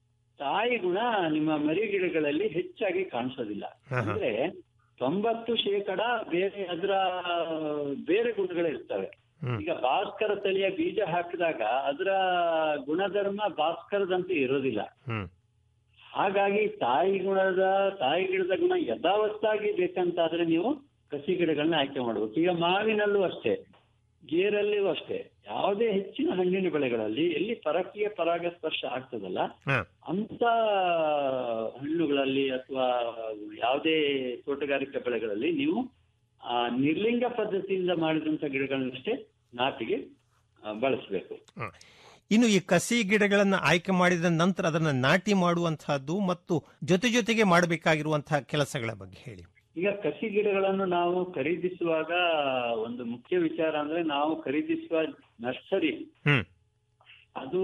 ತಾಯಿ ಗುಣ ನಿಮ್ಮ ಮರಿ ಗಿಡಗಳಲ್ಲಿ ಹೆಚ್ಚಾಗಿ ಕಾಣಿಸೋದಿಲ್ಲ ಹಾ, ಹಾ. ಅಂದ್ರೆ ತೊಂಬತ್ತು ಶೇಕಡ ಬೇರೆ ಅದರ ಬೇರೆ ಗುಣಗಳಿರ್ತವೆ ಹ್ಮ್. ಈಗ ಭಾಸ್ಕರ ತಳಿಯ ಬೀಜ ಹಾಕಿದಾಗ ಅದರ ಗುಣಧರ್ಮ ಭಾಸ್ಕರದಂತೆ ಇರೋದಿಲ್ಲ ಹ್ಮ್ ಹಾಗಾಗಿ ತಾಯಿ ಗುಣದ ತಾಯಿ ಗಿಡದ ಗುಣ ಯಥಾವತ್ತಾಗಿ ಬೇಕಂತಾದ್ರೆ ನೀವು ಕಸಿ ಗಿಡಗಳನ್ನ ಆಯ್ಕೆ ಮಾಡಬೇಕು ಈಗ ಮಾವಿನಲ್ಲೂ ಅಷ್ಟೇ ಗೇರಲ್ಲಿಯೂ ಅಷ್ಟೇ ಯಾವುದೇ ಹೆಚ್ಚಿನ ಹಣ್ಣಿನ ಬೆಳೆಗಳಲ್ಲಿ ಎಲ್ಲಿ ಪರಕೀಯ ಪರಾಗಸ್ಪರ್ಶ ಆಗ್ತದಲ್ಲ ಹ. ಅಂತ ಹಣ್ಣುಗಳಲ್ಲಿ ಅಥವಾ ಯಾವುದೇ ತೋಟಗಾರಿಕಾ ಬೆಳೆಗಳಲ್ಲಿ ನೀವು ಆ ನಿರ್ಲಿಂಗ ಪದ್ಧತಿಯಿಂದ ಮಾಡಿದಂತ ಗಿಡಗಳನ್ನಷ್ಟೇ ನಾಟಿಗೆ ಆ, ಬಳಸಬೇಕು ಹ. ಇನ್ನು ಈ ಕಸಿ ಗಿಡಗಳನ್ನ ಆಯ್ಕೆ ಮಾಡಿದ ನಂತರ ಅದನ್ನ ನಾಟಿ ಮಾಡುವಂತಹದ್ದು ಮತ್ತು ಜೊತೆ ಜೊತೆಗೆ ಮಾಡಬೇಕಾಗಿರುವಂತಹ ಕೆಲಸಗಳ ಬಗ್ಗೆ ಹೇಳಿ ಈಗ ಕಸಿ ಗಿಡಗಳನ್ನು ನಾವು ಖರೀದಿಸುವಾಗ ಒಂದು ಮುಖ್ಯ ವಿಚಾರ ಅಂದ್ರೆ ನಾವು ಖರೀದಿಸುವ ನರ್ಸರಿ ಹ್ಮ್ ಅದು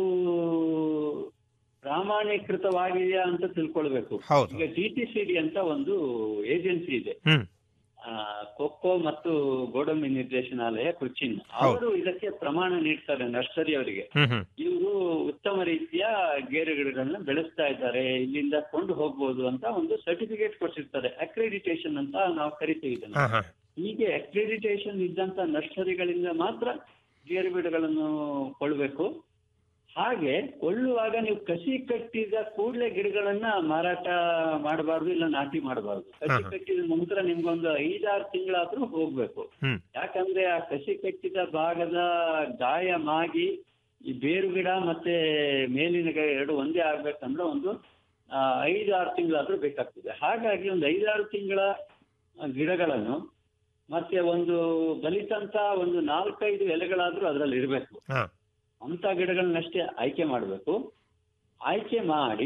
ಪ್ರಾಮಾಣೀಕೃತವಾಗಿದೆಯಾ ಅಂತ ತಿಳ್ಕೊಳ್ಬೇಕು ಹೌದು. ಈಗ ಟಿ ಟಿ ಸಿ ಡಿ ಅಂತ ಒಂದು ಏಜೆನ್ಸಿ ಇದೆ ಹ್ಮ್ ಆ, ಕೊಕ್ಕೋ ಮತ್ತು ಗೋಡಂಬಿ ನಿರ್ದೇಶನಾಲಯ ಕೊಚ್ಚಿನ್ ಅವರು ಇದಕ್ಕೆ ಪ್ರಮಾಣ ನೀಡ್ತಾರೆ ನರ್ಸರಿ ಅವರಿಗೆ ಹ್ಮ್ ಹ್ಮ್ ಇವರು ಉತ್ತಮ ರೀತಿಯ ಗೇರು ಗಿಡಗಳನ್ನ ಬೆಳೆಸ್ತಾ ಇದ್ದಾರೆ ಇಲ್ಲಿಂದ ಕೊಂಡು ಹೋಗ್ಬೋದು ಅಂತ ಒಂದು ಸರ್ಟಿಫಿಕೇಟ್ ಕೊಡ್ಸಿರ್ತಾರೆ ಅಕ್ರೆಡಿಟೇಷನ್ ಅಂತ ನಾವು ಕರಿತೀವಿ ಇದನ್ನ ಹ, ಹ. ಹೀಗೆ ಅಕ್ರಿಡಿಟೇಷನ್ ಇದ್ದಂತ ನರ್ಸರಿಗಳಿಂದ ಮಾತ್ರ ಗೇರು ಗಿಡಗಳನ್ನು ಕೊಳ್ಳಬೇಕು ಹಾಗೆ ಕೊಳ್ಳುವಾಗ ನೀವು ಕಸಿ ಕಟ್ಟಿದ ಕೂಡಲೇ ಗಿಡಗಳನ್ನ ಮಾರಾಟ ಮಾಡಬಾರ್ದು ಇಲ್ಲ ನಾಟಿ ಮಾಡಬಾರ್ದು ಕಸಿ ಹಾ. ಕಟ್ಟಿದ ನಂತರ ನಿಮ್ಗೊಂದು ಐದಾರು ತಿಂಗಳಾದ್ರೂ ಹೋಗ್ಬೇಕು ಹ್ಮ್ ಯಾಕಂದ್ರೆ ಆ ಕಸಿ ಕಟ್ಟಿದ ಭಾಗದ ಗಾಯ ಮಾಗಿ ಈ ಬೇರು ಗಿಡ ಮತ್ತೆ ಮೇಲಿನ ಗಿಡ ಎರಡು ಒಂದೇ ಆಗ್ಬೇಕಂದ್ರೆ ಒಂದು ಆ, ಐದು ಆರು ತಿಂಗಳಾದ್ರೂ ಬೇಕಾಗ್ತದೆ ಹಾಗಾಗಿ ಒಂದು ಐದಾರು ತಿಂಗಳ ಆ, ಗಿಡಗಳನ್ನು ಮತ್ತೆ ಒಂದು ಬಲಿತಂತ ಒಂದು ನಾಲ್ಕೈದು ಎಲೆಗಳಾದ್ರೂ ಅದರಲ್ಲಿ ಇರಬೇಕು ಹಾ ಅಂತ ಗಿಡಗಳನ್ನಷ್ಟೇ ಆಯ್ಕೆ ಮಾಡಬೇಕು ಆಯ್ಕೆ ಮಾಡಿ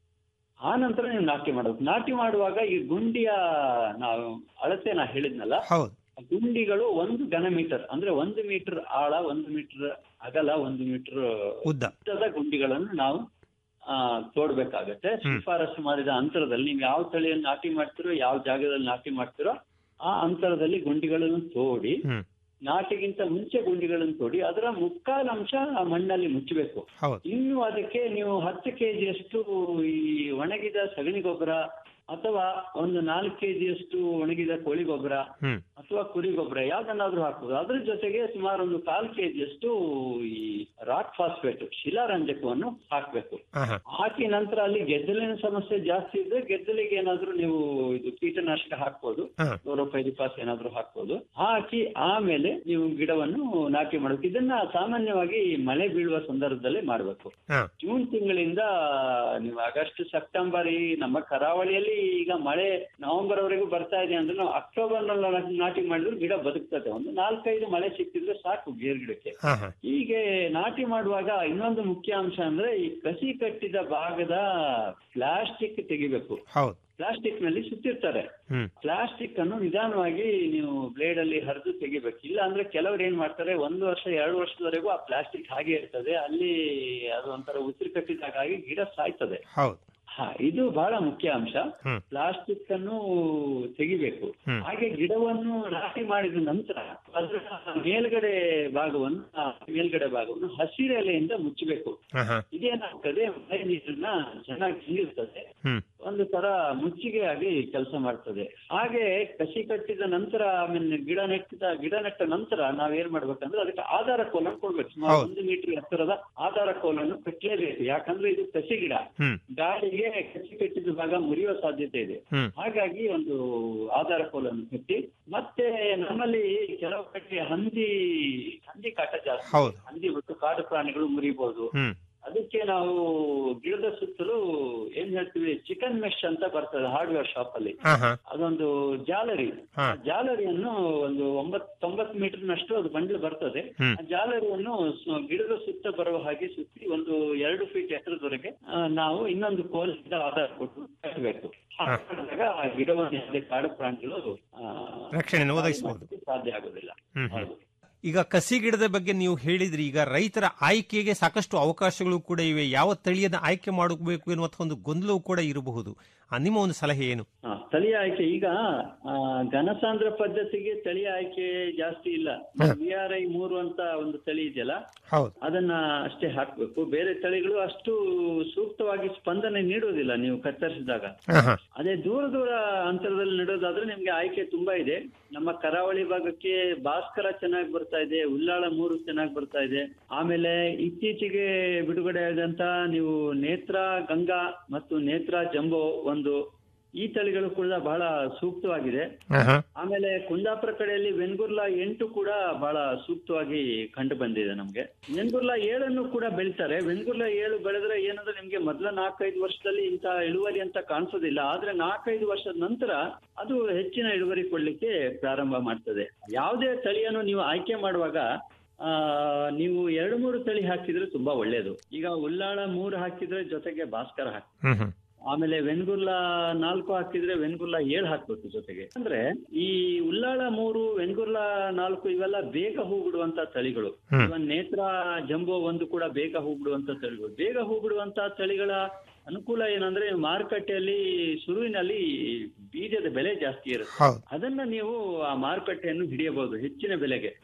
ಆ ನಂತರ ನೀವು ನಾಟಿ ಮಾಡಬೇಕು ನಾಟಿ ಮಾಡುವಾಗ ಈ ಗುಂಡಿಯ ನಾವು ಅಳತೆ ನಾ ಹೇಳಿದ್ನಲ್ಲ ಹೌದು ಆ ಗುಂಡಿಗಳು ಒಂದು ಘನ ಮೀಟರ್ ಅಂದ್ರೆ ಒಂದು ಮೀಟರ್ ಆಳ ಒಂದು ಮೀಟರ್ ಅಗಲ ಒಂದು ಮೀಟರ್ ಉದ್ದ ಉದ್ದದ ಗುಂಡಿಗಳನ್ನು ನಾವು ಆ ತೋಡ್ಬೇಕಾಗತ್ತೆ ಶಿಫಾರಸು ಮಾಡಿದ ಅಂತರದಲ್ಲಿ ನೀವು ಯಾವ ತಳಿಯನ್ನು ನಾಟಿ ಮಾಡ್ತಿರೋ ಯಾವ ಜಾಗದಲ್ಲಿ ನಾಟಿ ಮಾಡ್ತಿರೋ ಆ ಅಂತರದಲ್ಲಿ ಗುಂಡಿಗಳನ್ನು ತೋಡಿ ಹ್ಮ್ ನಾಟಿಗಿಂತ ಮುಂಚೆ ಗುಂಡಿಗಳನ್ನು ತೋಡಿ ಅದರ ಮುಕ್ಕಾಲು ಅಂಶ ಆ ಮಣ್ಣಲ್ಲಿ ಮುಚ್ಚಬೇಕು ಹೌದು ಇನ್ನು ಅದಕ್ಕೆ ನೀವು ಹತ್ತು ಕೆಜಿಯಷ್ಟು ಈ ಒಣಗಿದ ಸಗಣಿ ಗೊಬ್ಬರ ಅಥವಾ ಒಂದು ನಾಲ್ಕು ಕೆಜಿಯಷ್ಟು ಒಣಗಿದ ಕೋಳಿ ಗೊಬ್ಬರ ಹ್ಮ್ ಅಥವಾ ಕುರಿ ಗೊಬ್ಬರ ಯಾವ್ದನ್ನಾದ್ರೂ ಹಾಕ್ಬೋದು ಅದ್ರ ಜೊತೆಗೆ ಸುಮಾರು ಒಂದು ಕಾಲ್ ಕೆಜಿಯಷ್ಟು ಈ ರಾಕ್ ಫಾಸ್ಫೇಟ್ ಶಿಲಾರಂಜಕವನ್ನು ಹಾಕ್ಬೇಕು ಹಾ ಹಾ ಹಾಕಿ ನಂತರ ಅಲ್ಲಿ ಗೆದ್ದಲಿನ ಸಮಸ್ಯೆ ಜಾಸ್ತಿ ಇದ್ರೆ ಗೆದ್ದಲಿಗೆ ಏನಾದ್ರೂ ನೀವು ಇದು ಕೀಟನಾಶಕ ಹಾಕ್ಬೋದು ಹಾ ಕ್ಲೋರೋಪೈರಿಪಾಸ್ ಏನಾದ್ರೂ ಹಾಕ್ಬೋದು ಹಾಕಿ ಆಮೇಲೆ ನೀವು ಗಿಡವನ್ನು ನಾಟಿ ಮಾಡಬೇಕು ಇದನ್ನ ಸಾಮಾನ್ಯವಾಗಿ ಮಳೆ ಬೀಳುವ ಸಂದರ್ಭದಲ್ಲೇ ಮಾಡಬೇಕು ಹಾ ಜೂನ್ ತಿಂಗಳಿಂದ ನೀವು ಆಗಸ್ಟ್ ಸೆಪ್ಟೆಂಬರ್ ಈ ನಮ್ಮ ಕರಾವಳಿಯಲ್ಲಿ ಈಗ ಮಳೆ ನವೆಂಬರ್ ವರೆಗೂ ಬರ್ತಾ ಇದೆ ಅಂದ್ರೆ ನಾವು ಅಕ್ಟೋಬರ್ ನಲ್ಲಿ ನಾಟಿ ಮಾಡಿದ್ರು ಗಿಡ ಬದುಕ್ತದೆ ಒಂದು ನಾಲ್ಕೈದು ಮಳೆ ಸಿಕ್ಕಿದ್ರೆ ಸಾಕು ಗೇರ್ ಗಿಡಕ್ಕೆ ಹಾ ಹಾ ಹೀಗೆ ನಾಟಿ ಮಾಡುವಾಗ ಇನ್ನೊಂದು ಮುಖ್ಯ ಅಂಶ ಅಂದ್ರೆ ಈ ಕಸಿ ಕಟ್ಟಿದ ಭಾಗದ ಪ್ಲಾಸ್ಟಿಕ್ ತೆಗಿಬೇಕು ಹೌದು ಪ್ಲಾಸ್ಟಿಕ್ ನಲ್ಲಿ ಸುತ್ತಿರ್ತಾರೆ ಹ್ಮ್ ಪ್ಲಾಸ್ಟಿಕ್ ಅನ್ನು ನಿಧಾನವಾಗಿ ನೀವು ಬ್ಲೇಡ್ ಅಲ್ಲಿ ಹರಿದು ತೆಗಿಬೇಕು ಇಲ್ಲ ಅಂದ್ರೆ ಕೆಲವರು ಏನ್ ಮಾಡ್ತಾರೆ ಒಂದು ವರ್ಷ ಎರಡು ವರ್ಷದವರೆಗೂ ಆ ಪ್ಲಾಸ್ಟಿಕ್ ಹಾಗೆ ಇರ್ತದೆ ಅಲ್ಲಿ ಅದು ಒಂಥರ ಉಸಿರು ಕಟ್ಟಿದಾಗ ಆಗಿ ಗಿಡ ಸಾಯ್ತದೆ ಹೌದು ಹಾ ಇದು ಬಹಳ ಮುಖ್ಯ ಅಂಶ ಹ್ಮ್ ಪ್ಲಾಸ್ಟಿಕ್ ಅನ್ನು ತೆಗಿಬೇಕು ಹ್ಮ್. ಹಾಗೆ ಗಿಡವನ್ನು ನಾಟಿ ಮಾಡಿದ ನಂತರ ಅದರ ಮೇಲ್ಗಡೆ ಭಾಗವನ್ನು ಆ ಮೇಲ್ಗಡೆ ಭಾಗವನ್ನು ಹಸಿರೆಲೆಯಿಂದ ಮುಚ್ಚಬೇಕು ಹಾ ಹಾ ಇದೇನಾಗ್ತದೆ ಮಳೆ ನೀರನ್ನ ಚೆನ್ನಾಗಿ ಹಿಂಗಿರ್ತದೆ ಹ್ಮ್ ಒಂದು ತರ ಮುಚ್ಚಿಗೆ ಆಗಿ ಕೆಲಸ ಮಾಡ್ತದೆ ಹಾಗೆ ಕಸಿ ಕಟ್ಟಿದ ನಂತರ ಆಮೇಲೆ ಗಿಡ ನೆಟ್ಟಿದ ಗಿಡ ನೆಟ್ಟ ನಂತರ ನಾವೇನ್ ಮಾಡ್ಬೇಕಂದ್ರೆ ಅದಕ್ಕೆ ಆಧಾರ ಕೋಲನ್ನು ಕೊಡ್ಬೇಕು ಸುಮಾರು ಹೌದು. ಒಂದು ಮೀಟರ್ ಎತ್ತರದ ಆಧಾರ ಕೋಲನ್ನು ಕಟ್ಟಲೇಬೇಕು ಯಾಕಂದ್ರೆ ಇದು ಕಸಿ ಗಿಡ ಹ್ಮ್ ಗಾಳಿಗೆ ಕಸಿ ಕಟ್ಟಿದ ಭಾಗ ಮುರಿಯುವ ಸಾಧ್ಯತೆ ಇದೆ ಹ್ಮ್ ಹಾಗಾಗಿ ಒಂದು ಆಧಾರ ಕೋಲನ್ನು ಕಟ್ಟಿ ಮತ್ತೆ ನಮ್ಮಲ್ಲಿ ಕೆಲವು ಕಡೆ ಹಂದಿ ಹಂದಿ ಕಾಟ ಜಾಸ್ತಿ ಹೌದು. ಹಂದಿ ಮತ್ತು ಕಾಡು ಪ್ರಾಣಿಗಳು ಮುರಿಬಹುದು ಹ್ಮ್ ಅದಕ್ಕೆ ನಾವು ಗಿಡದ ಸುತ್ತಲೂ ಏನ್ ಹೇಳ್ತೀವಿ ಚಿಕನ್ ಮೆಶ್ ಅಂತ ಬರ್ತದೆ ಹಾರ್ಡ್ವೇರ್ ಶಾಪ್ ಅಲ್ಲಿ ಹಾ ಹಾ ಅದೊಂದು ಜಾಲರಿ ಹಾ. ಆ ಜಾಲರಿಯನ್ನು ಒಂದು ಒಂಬತ್ ತೊಂಬತ್ ಮೀಟರ್ ನಷ್ಟು ಅದು ಬಂಡ್ಲು ಬರ್ತದೆ ಹ್ಮ್. ಆ ಜಾಲರಿಯನ್ನು ಸು- ಗಿಡದ ಸುತ್ತ ಬರುವ ಹಾಗೆ ಸುತ್ತಿ ಒಂದು ಎರಡು ಫೀಟ್ ಎತ್ತರದವರೆಗೆ ಆ, ನಾವು ಇನ್ನೊಂದು ಕೋಲಿಂದ ಆಧಾರ ಕೊಟ್ಟು ಕಟ್ಟಬೇಕು ಹಾಗಾದಾಗ ಆ ಗಿಡವನ್ನು ಯಾವುದೇ ಕಾಡು ಪ್ರಾಣಿಗಳು ಆ, ರಕ್ಷಣೆಯನ್ನು ಒದಗಿಸಬಹುದು ಮಾಡಲಿಕ್ಕೆ ಸಾಧ್ಯ ಆಗುದಿಲ್ಲ ಹ್ಮ್ ಹ್ಮ್. ಹೌದು. ಈಗ ಕಸಿ ಗಿಡದ ಬಗ್ಗೆ ನೀವು ಹೇಳಿದ್ರಿ ಈಗ ರೈತರ ಆಯ್ಕೆಗೆ ಸಾಕಷ್ಟು ಅವಕಾಶಗಳು ಕೂಡ ಇವೆ ಯಾವ ತಳಿಯನ್ನ ಆಯ್ಕೆ ಮಾಡಬೇಕು ಎನ್ನುವಂತಹ ಒಂದು ಗೊಂದಲವು ಕೂಡ ಇರಬಹುದು ಆ, ನಿಮ್ಮ ಒಂದು ಸಲಹೆ ಏನು ಹಾ, ತಳಿಯ ಆಯ್ಕೆ ಈಗ ಆ, ಘನಸಾಂದ್ರ ಪದ್ಧತಿಗೆ ತಳಿಯ ಆಯ್ಕೆ ಜಾಸ್ತಿ ಇಲ್ಲ ವಿ ಆರ್ ಐ ಮೂರು ಅಂತ ಒಂದು ತಳಿ ಇದೆಯಲ್ಲ ಹೌದು ಅದನ್ನ ಅಷ್ಟೇ ಹಾಕ್ಬೇಕು ಬೇರೆ ತಳಿಗಳು ಅಷ್ಟು ಸೂಕ್ತವಾಗಿ ಸ್ಪಂದನೆ ನೀಡುವುದಿಲ್ಲ ನೀವು ಕತ್ತರಿಸಿದಾಗ ಹಾ ಹಾ ಅದೇ ದೂರ ದೂರ ಅಂತರದಲ್ಲಿ ನೆಡೋದಾದ್ರೆ ನಿಮ್ಗೆ ಆಯ್ಕೆ ತುಂಬಾ ಇದೆ ನಮ್ಮ ಕರಾವಳಿ ಭಾಗಕ್ಕೆ ಭಾಸ್ಕರ ಚೆನ್ನಾಗಿ ಬರ್ತಾ ಇದೆ ಉಲ್ಲಾಳ ಮೂರು ಚೆನ್ನಾಗಿ ಬರ್ತಾ ಇದೆ ಆಮೇಲೆ ಇತ್ತೀಚೆಗೆ ಬಿಡುಗಡೆ ಆದಂತ ನೀವು ನೇತ್ರ ಗಂಗಾ ಮತ್ತು ನೇತ್ರ ಜಂಬೋ ಒಂದು ಈ ತಳಿಗಳು ಕೂಡ ಬಹಳ ಸೂಕ್ತವಾಗಿದೆ ಹಾ ಹಾ ಆಮೇಲೆ ಕುಂದಾಪುರ ಕಡೆಯಲ್ಲಿ ವೆನ್ಗುರ್ಲಾ ಎಂಟು ಕೂಡ ಬಹಳ ಸೂಕ್ತವಾಗಿ ಕಂಡು ಬಂದಿದೆ ನಮ್ಗೆ ವೆನ್ಗುರ್ಲಾ ಏಳನ್ನು ಕೂಡ ಬೆಳಿತಾರೆ ವೆನ್ಗುರ್ಲಾ ಏಳು ಬೆಳೆದ್ರೆ ಏನಂದ್ರೆ ನಿಮ್ಗೆ ಮೊದಲ ನಾಲ್ಕೈದು ವರ್ಷದಲ್ಲಿ ಇಂತ ಇಳುವರಿ ಅಂತ ಕಾಣಿಸೋದಿಲ್ಲ ಆದ್ರೆ ನಾಲ್ಕೈದು ವರ್ಷದ ನಂತರ ಅದು ಹೆಚ್ಚಿನ ಇಳುವರಿ ಕೊಡ್ಲಿಕ್ಕೆ ಪ್ರಾರಂಭ ಮಾಡ್ತದೆ ಯಾವುದೇ ತಳಿಯನ್ನು ನೀವು ಆಯ್ಕೆ ಮಾಡುವಾಗ ಆ ನೀವು ಎರಡು ಮೂರು ತಳಿ ಹಾಕಿದ್ರೆ ತುಂಬಾ ಒಳ್ಳೇದು ಈಗ ಉಲ್ಲಾಳ ಮೂರು ಹಾಕಿದ್ರೆ ಜೊತೆಗೆ ಭಾಸ್ಕರ ಹಾಕಿ ಹ್ಮ್ ಹ್ಮ್ ಆಮೇಲೆ ವೆನ್ಗುರ್ಲಾ ನಾಲ್ಕು ಹಾಕಿದ್ರೆ ವೆನ್ಗುರ್ಲಾ ಏಳು ಹಾಕ್ಬೇಕು ಜೊತೆಗೆ ಅಂದ್ರೆ ಈ ಉಲ್ಲಾಳ ಮೂರು ವೆನ್ಗುರ್ಲಾ ನಾಲ್ಕು ಇವೆಲ್ಲ ಬೇಗ ಹೂ ಬಿಡುವಂತ ತಳಿಗಳು ಹ್ಮ್. ಇವನ್ ನೇತ್ರ ಜಂಬೋ ಒಂದು ಕೂಡ ಬೇಗ ಹೂ ಬಿಡುವಂತ ತಳಿಗಳು ಬೇಗ ಹೂ ಬಿಡುವಂತ ತಳಿಗಳ ಅನುಕೂಲ ಏನಂದ್ರೆ ಮಾರುಕಟ್ಟೆಯಲ್ಲಿ ಶುರುವಿನಲ್ಲಿ ಬೀಜದ ಬೆಲೆ ಜಾಸ್ತಿ ಇರುತ್ತೆ ಹೌದು ಅದನ್ನ ನೀವು ಆ ಮಾರುಕಟ್ಟೆಯನ್ನು ಹಿಡಿಯಬಹುದು ಹೆಚ್ಚಿನ ಬೆಲೆಗೆ ಹ್ಮ್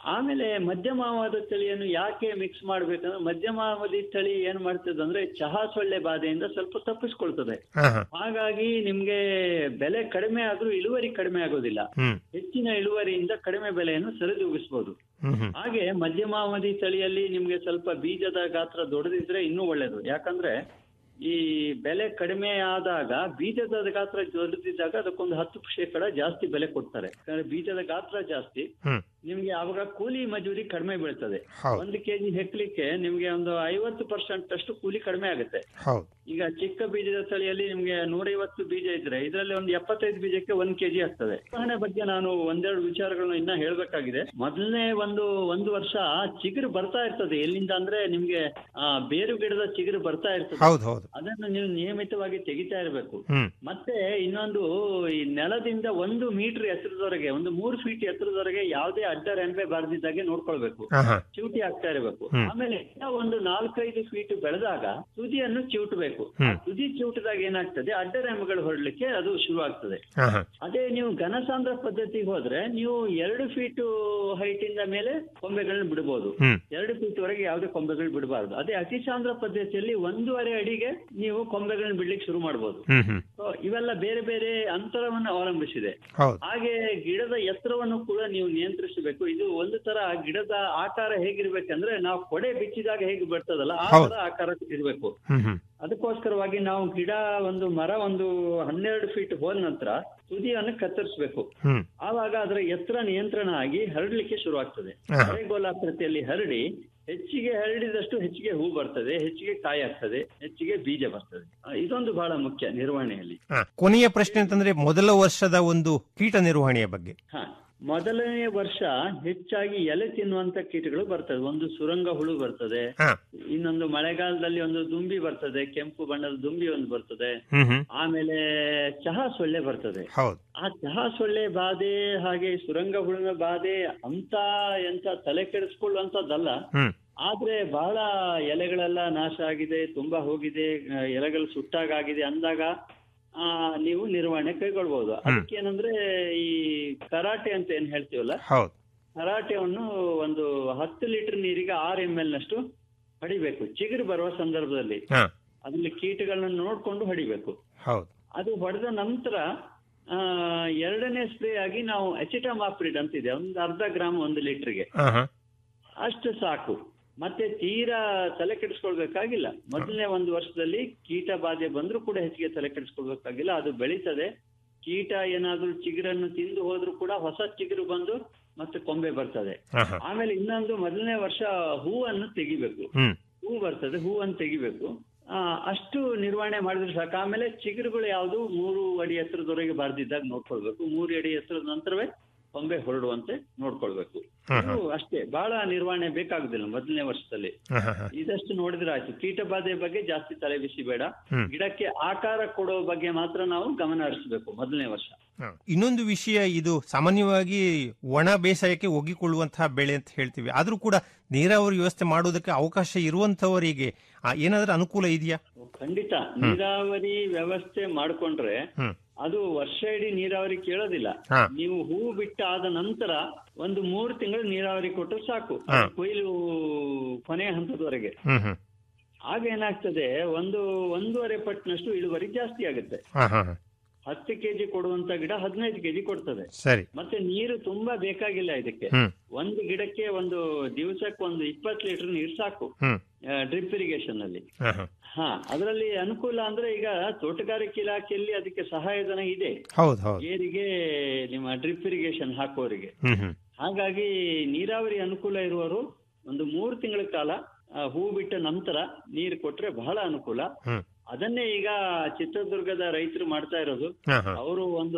ಆಮೇಲೆ ಮಧ್ಯಮಾವಧಿ ತಳಿಯನ್ನು ಯಾಕೆ ಮಿಕ್ಸ್ ಮಾಡ್ಬೇಕಂದ್ರೆ ಮಧ್ಯಮಾವಧಿ ತಳಿ ಏನ್ ಮಾಡ್ತದೆ ಅಂದ್ರೆ ಚಹಾ ಸೊಳ್ಳೆ ಬಾಧೆಯಿಂದ ಸ್ವಲ್ಪ ತಪ್ಪಿಸ್ಕೊಳ್ತದೆ ಹಾ ಹಾ ಹಾಗಾಗಿ ನಿಮ್ಗೆ ಬೆಲೆ ಕಡಿಮೆ ಆದ್ರೂ ಇಳುವರಿ ಕಡಿಮೆ ಆಗೋದಿಲ್ಲ ಹ್ಮ್ ಹೆಚ್ಚಿನ ಇಳುವರಿಯಿಂದ ಕಡಿಮೆ ಬೆಲೆಯನ್ನು ಸರಿದೂಗಿಸಬಹುದು ಹ್ಮ್ ಹ್ಮ್ ಹಾಗೆ ಮಧ್ಯಮಾವಧಿ ತಳಿಯಲ್ಲಿ ನಿಮ್ಗೆ ಸ್ವಲ್ಪ ಬೀಜದ ಗಾತ್ರ ದೊಡ್ಡದಿದ್ರೆ ಇನ್ನೂ ಒಳ್ಳೇದು ಯಾಕಂದ್ರೆ ಈ ಬೆಲೆ ಕಡಿಮೆ ಆದಾಗ ಬೀಜದ ಗಾತ್ರ ದೊಡ್ಡದಿದ್ದಾಗ ಅದಕ್ಕೊಂದು ಹತ್ತು ಶೇಕಡ ಜಾಸ್ತಿ ಬೆಲೆ ಕೊಡ್ತಾರೆ ಯಾಕಂದ್ರೆ ಬೀಜದ ಗಾತ್ರ ಜಾಸ್ತಿ ಹ್ಮ್ ನಿಮ್ಗೆ ಆವಾಗ ಕೂಲಿ ಮಜೂರಿ ಕಡಿಮೆ ಬೀಳ್ತದೆ ಹೌದು. ಒಂದು ಕೆಜಿ ಹೆಕ್ಲಿಕ್ಕೆ ನಿಮ್ಗೆ ಒಂದು ಐವತ್ತು ಪರ್ಸೆಂಟ್ ಅಷ್ಟು ಕೂಲಿ ಕಡಿಮೆ ಆಗುತ್ತೆ ಹೌದು ಈಗ ಚಿಕ್ಕ ಬೀಜದ ತಳಿಯಲ್ಲಿ ನಿಮ್ಗೆ ನೂರೈವತ್ತು ಬೀಜ ಇದ್ರೆ ಇದರಲ್ಲಿ ಒಂದು ಎಪ್ಪತ್ತೈದು ಬೀಜಕ್ಕೆ ಒಂದ್ ಕೆಜಿ ಆಗ್ತದೆ ನಿರ್ವಹಣೆ ಬಗ್ಗೆ ನಾನು ಒಂದೆರಡು ವಿಚಾರಗಳನ್ನ ಇನ್ನ ಹೇಳ್ಬೇಕಾಗಿದೆ ಮೊದಲನೇ ಒಂದು ಒಂದು ವರ್ಷ ಚಿಗುರು ಬರ್ತಾ ಇರ್ತದೆ ಎಲ್ಲಿಂದ ಅಂದ್ರೆ ನಿಮ್ಗೆ ಆ ಬೇರು ಗಿಡದ ಚಿಗುರು ಬರ್ತಾ ಇರ್ತದೆ ಹೌದು ಹೌದು ಅದನ್ನು ನೀವು ನಿಯಮಿತವಾಗಿ ತೆಗಿತಾ ಇರಬೇಕು ಹ್ಮ್ ಮತ್ತೆ ಇನ್ನೊಂದು ಈ ನೆಲದಿಂದ ಒಂದು ಮೀಟರ್ ಎತ್ತರದವರೆಗೆ ಒಂದು ಮೂರು ಫೀಟ್ ಎತ್ತರದವರೆಗೆ ಯಾವುದೇ ಅಡ್ಡ ರೆಂಬೆ ಬಾರದಿದ್ದಾಗೆ ನೋಡ್ಕೊಳ್ಬೇಕು ಹಾ ಹಾ ಚಿವುಟಿ ಆಗ್ತಾ ಇರಬೇಕು ಹ್ಮ್. ಆಮೇಲೆ ಇನ್ನ ಒಂದು ನಾಲ್ಕೈದು ಫೀಟ್ ಬೆಳೆದಾಗ ತುದಿಯನ್ನು ಚಿವುಟಬೇಕು ಆ ಹ್ಮ್. ತುದಿ ಚಿವುಟಿದಾಗ ಏನಾಗ್ತದೆ ಅಡ್ಡ ರೆಂಬೆಗಳು ಹೊರಡ್ಲಿಕ್ಕೆ ಅದು ಶುರು ಆಗ್ತದೆ ಹಾ ಹಾ ಅದೇ ನೀವು ಘನಸಾಂದ್ರ ಪದ್ಧತಿಗೆ ಹೋದ್ರೆ ನೀವು ಎರಡು ಫೀಟ್ ಹೈಟ್ ಇಂದ ಮೇಲೆ ಕೊಂಬೆಗಳನ್ನ ಬಿಡಬಹುದು ಹ್ಮ್ ಎರಡು ಫೀಟ್ ವರೆಗೆ ಯಾವುದೇ ಕೊಂಬೆಗಳು ಬಿಡಬಾರ್ದು ಅದೇ ಅತಿ ಸಾಂದ್ರ ಪದ್ಧತಿಯಲ್ಲಿ ಒಂದೂವರೆ ಅಡಿಗೆ ನೀವು ಕೊಂಬೆಗಳನ್ನ ಬಿಡ್ಲಿಕ್ಕೆ ಶುರು ಮಾಡಬಹುದು ಹ್ಮ್ ಹ್ಮ್ ಇವೆಲ್ಲ ಬೇರೆ ಬೇರೆ ಅಂತರವನ್ನು ಅವಲಂಬಿಸಿದೆ ಹೌದು ಹಾಗೆ ಗಿಡದ ಎತ್ತರವನ್ನು ಕೂಡ ನೀವು ನಿಯಂತ್ರಿಸಬೇಕು ಇದು ಒಂದು ತರ ಗಿಡದ ಆಕಾರ ಹೇಗಿರ್ಬೇಕಂದ್ರೆ ನಾವು ಕೊಡೆ ಬಿಚ್ಚಿದಾಗ ಹೇಗೆ ಬರ್ತದಲ್ಲ ಆ ಹೌದು. ತರ ಆಕಾರ ಇರಬೇಕು ಹ್ಮ್ ಹ್ಮ್ ಅದಕ್ಕೋಸ್ಕರವಾಗಿ ನಾವು ಗಿಡ ಒಂದು ಮರ ಒಂದು ಹನ್ನೆರಡು ಫೀಟ್ ಹೋದ ನಂತರ ತುದಿಯನ್ನು ಕತ್ತರಿಸಬೇಕು ಹ್ಮ್ ಆವಾಗ ಅದರ ಎತ್ತರ ನಿಯಂತ್ರಣ ಆಗಿ ಹರಡ್ಲಿಕ್ಕೆ ಶುರು ಆಗ್ತದೆ ಆಹಾ. ಅರೆಗೋಲಾಕೃತಿಯಲ್ಲಿ ಹರಡಿ ಹೆಚ್ಚಿಗೆ ಹರಡಿದಷ್ಟು ಹೆಚ್ಚಿಗೆ ಹೂ ಬರ್ತದೆ ಹೆಚ್ಚಿಗೆ ಕಾಯಿ ಆಗ್ತದೆ ಹೆಚ್ಚಿಗೆ ಬೀಜ ಬರ್ತದೆ ಆ, ಇದೊಂದು ಬಹಳ ಮುಖ್ಯ ನಿರ್ವಹಣೆಯಲ್ಲಿ ಹಾ. ಕೊನೆಯ ಪ್ರಶ್ನೆ ಅಂತಂದ್ರೆ ಮೊದಲ ವರ್ಷದ ಒಂದು ಕೀಟ ನಿರ್ವಹಣೆಯ ಬಗ್ಗೆ ಹ ಮೊದಲನೇ ವರ್ಷ ಹೆಚ್ಚಾಗಿ ಎಲೆ ತಿನ್ನುವಂತ ಕೀಟಗಳು ಬರ್ತದೆ ಒಂದು ಸುರಂಗ ಹುಳು ಬರ್ತದೆ ಹಾ ಇನ್ನೊಂದು ಮಳೆಗಾಲದಲ್ಲಿ ಒಂದು ದುಂಬಿ ಬರ್ತದೆ ಕೆಂಪು ಬಣ್ಣದ ದುಂಬಿ ಒಂದು ಬರ್ತದೆ ಹ್ಮ್ ಹ್ಮ್ ಆಮೇಲೆ ಚಹಾ ಸೊಳ್ಳೆ ಬರ್ತದೆ ಹೌದು ಆ ಚಹಾ ಸೊಳ್ಳೆ ಬಾಧೆ ಹಾಗೆ ಸುರಂಗ ಹುಳುವಿನ ಬಾಧೆ ಅಂತ ಎಂತ ತಲೆ ಕೆಡಿಸ್ಕೊಳ್ಳುವಂತದ್ದಲ್ಲ ಹ್ಮ್ ಆದ್ರೆ ಬಹಳ ಎಲೆಗಳೆಲ್ಲ ನಾಶ ಆಗಿದೆ ತುಂಬಾ ಹೋಗಿದೆ ಆ, ಎಲೆಗಳು ಸುಟ್ಟಾಗಿದೆ ಅಂದಾಗ ಆ ನೀವು ನಿರ್ವಹಣೆ ಕೈಗೊಳ್ಬಹುದು ಅದಕ್ಕೇನಂದ್ರೆ ಈ ಕರಾಟೆ ಅಂತ ಏನ್ ಹೇಳ್ತೀವಲ್ಲ ಹೌದು ಕರಾಟೆಯನ್ನು ಒಂದು ಹತ್ತು ಲೀಟರ್ ನೀರಿಗೆ ಆರು ಎಂ ಎಲ್ ನಷ್ಟು ಹೊಡಿಬೇಕು ಚಿಗುರು ಬರುವ ಸಂದರ್ಭದಲ್ಲಿ ಹಾ ಅದ್ರಲ್ಲಿ ಕೀಟಗಳನ್ನ ನೋಡ್ಕೊಂಡು ಹೊಡಿಬೇಕು ಹೌದು ಅದು ಹೊಡೆದ ನಂತರ ಆ, ಎರಡನೇ ಸ್ಪ್ರೇ ಆಗಿ ನಾವು ಎಸಿಟಮಾಪ್ರಿಡ್ ಅಂತಿದೆ ಒಂದು ಅರ್ಧ ಗ್ರಾಮ್ ಒಂದು ಲೀಟರ್ಗೆ ಹಾ ಹಾ ಅಷ್ಟು ಸಾಕು ಮತ್ತೆ ತೀರಾ ತಲೆ ಕೆಡಿಸ್ಕೊಳ್ಬೇಕಾಗಿಲ್ಲ ಮೊದಲನೇ ಒಂದು ವರ್ಷದಲ್ಲಿ ಕೀಟ ಬಾಧೆ ಬಂದ್ರೂ ಕೂಡ ಹೆಚ್ಚಿಗೆ ತಲೆ ಕೆಡಿಸ್ಕೊಳ್ಬೇಕಾಗಿಲ್ಲ ಅದು ಬೆಳೀತದೆ ಕೀಟ ಏನಾದ್ರೂ ಚಿಗುರನ್ನು ತಿಂದು ಹೋದ್ರೂ ಕೂಡ ಹೊಸ ಚಿಗುರು ಬಂದು ಮತ್ತೆ ಕೊಂಬೆ ಬರ್ತದೆ ಹಾ ಹಾ ಆಮೇಲೆ ಇನ್ನೊಂದು ಮೊದಲನೇ ವರ್ಷ ಹೂವನ್ನು ತೆಗಿಬೇಕು ಹ್ಮ್ ಹೂ ಬರ್ತದೆ ಹೂವನ್ನು ತೆಗಿಬೇಕು ಆ, ಅಷ್ಟು ನಿರ್ವಹಣೆ ಮಾಡಿದ್ರೆ ಸಾಕು ಆಮೇಲೆ ಚಿಗುರುಗಳು ಯಾವುದು ಮೂರು ಅಡಿ ಎತ್ತರದವರೆಗೆ ಬಾರ್ದಿದ್ದಾಗ ನೋಡ್ಕೊಳ್ಬೇಕು ಮೂರು ಅಡಿ ಎತ್ತರದ ನಂತರವೇ ಕೊಂಬೆ ಹೊರಡುವಂತೆ ನೋಡ್ಕೊಳ್ಬೇಕು ಹಾ, ಹಾ. ಇದು ಅಷ್ಟೇ ಬಹಳ ನಿರ್ವಹಣೆ ಬೇಕಾಗುದಿಲ್ಲ ಮೊದಲನೇ ವರ್ಷದಲ್ಲಿ ಹಾ, ಹಾ, ಹಾ. ಇದಷ್ಟು ನೋಡಿದ್ರೆ ಆಯ್ತು ಕೀಟ ಬಾಧೆ ಬಗ್ಗೆ ಜಾಸ್ತಿ ತಲೆ ಬಿಸಿ ಬೇಡ ಹ್ಮ್. ಗಿಡಕ್ಕೆ ಆಕಾರ ಕೊಡೋ ಬಗ್ಗೆ ಮಾತ್ರ ನಾವು ಗಮನ ಹರಿಸಬೇಕು ಮೊದಲನೇ ವರ್ಷ ಹಾ. ಇನ್ನೊಂದು ವಿಷಯ ಇದು ಸಾಮಾನ್ಯವಾಗಿ ಒಣ ಬೇಸಾಯಕ್ಕೆ ಒಗ್ಗಿಕೊಳ್ಳುವಂತಹ ಬೆಳೆ ಅಂತ ಹೇಳ್ತೀವಿ ಆದ್ರೂ ಕೂಡ ನೀರಾವರಿ ವ್ಯವಸ್ಥೆ ಮಾಡುವುದಕ್ಕೆ ಅವಕಾಶ ಇರುವಂತವರಿಗೆ ಆ, ಏನಾದ್ರೂ ಅನುಕೂಲ ಇದೆಯಾ ಖಂಡಿತ ನೀರಾವರಿ ವ್ಯವಸ್ಥೆ ಮಾಡ್ಕೊಂಡ್ರೆ ಹ್ಮ್ ಅದು ವರ್ಷ ಇಡೀ ನೀರಾವರಿ ಕೇಳೋದಿಲ್ಲ ಹಾ. ನೀವು ಹೂ ಬಿಟ್ಟಾದ ನಂತರ ಒಂದು ಮೂರು ತಿಂಗಳು ನೀರಾವರಿ ಕೊಟ್ಟರೆ ಸಾಕು ಹಾ. ಅದು ಕೊಯ್ಲು ಕೊನೆಯ ಹಂತದವರೆಗೆ ಹ್ಮ್ ಹ್ಮ್ ಆಗ ಏನಾಗ್ತದೆ ಒಂದು ಒಂದೂವರೆ ಪಟ್ಟಿನಷ್ಟು ಇಳುವರಿ ಜಾಸ್ತಿ ಆಗುತ್ತೆ ಹಾ ಹಾ ಹಾ. ಹತ್ತು ಕೆಜಿ ಕೊಡುವಂತ ಗಿಡ ಹದಿನೈದು ಕೆಜಿ ಕೊಡ್ತದೆ ಸರಿ ಮತ್ತೆ ನೀರು ತುಂಬಾ ಬೇಕಾಗಿಲ್ಲ ಇದಕ್ಕೆ ಹ್ಮ್ ಒಂದು ಗಿಡಕ್ಕೆ ಒಂದು ದಿವಸಕ್ಕೆ ಒಂದು ಇಪ್ಪತ್ತು ಲೀಟರ್ ನೀರು ಸಾಕು ಹ್ಮ್ ಡ್ರಿಪ್ ಇರಿಗೇಷನ್ ಅಲ್ಲಿ ಹಾ ಹಾ ಹಾ ಅದರಲ್ಲಿ ಅನುಕೂಲ ಅಂದ್ರೆ ಈಗ ತೋಟಗಾರಿಕೆ ಇಲಾಖೆಯಲ್ಲಿ ಅದಕ್ಕೆ ಸಹಾಯಧನ ಇದೆ ಹೌದು ಹೌದು ಏರಿಗೆ ನಿಮ್ಮ ಡ್ರಿಪ್ ಇರಿಗೇಷನ್ ಹಾಕುವವರಿಗೆ ಹ್ಮ್ ಹ್ಮ್ ಹಾಗಾಗಿ ನೀರಾವರಿ ಅನುಕೂಲ ಇರುವವರು ಒಂದು ಮೂರು ತಿಂಗಳ ಕಾಲ ಆ, ಹೂ ಬಿಟ್ಟ ನಂತರ ನೀರು ಕೊಟ್ರೆ ಬಹಳ ಅನುಕೂಲ ಹ್ಮ್ ಅದನ್ನೇ ಈಗ ಚಿತ್ರದುರ್ಗದ ರೈತರು ಮಾಡ್ತಾ ಇರೋದು ಹಾ ಹಾ ಅವರು ಒಂದು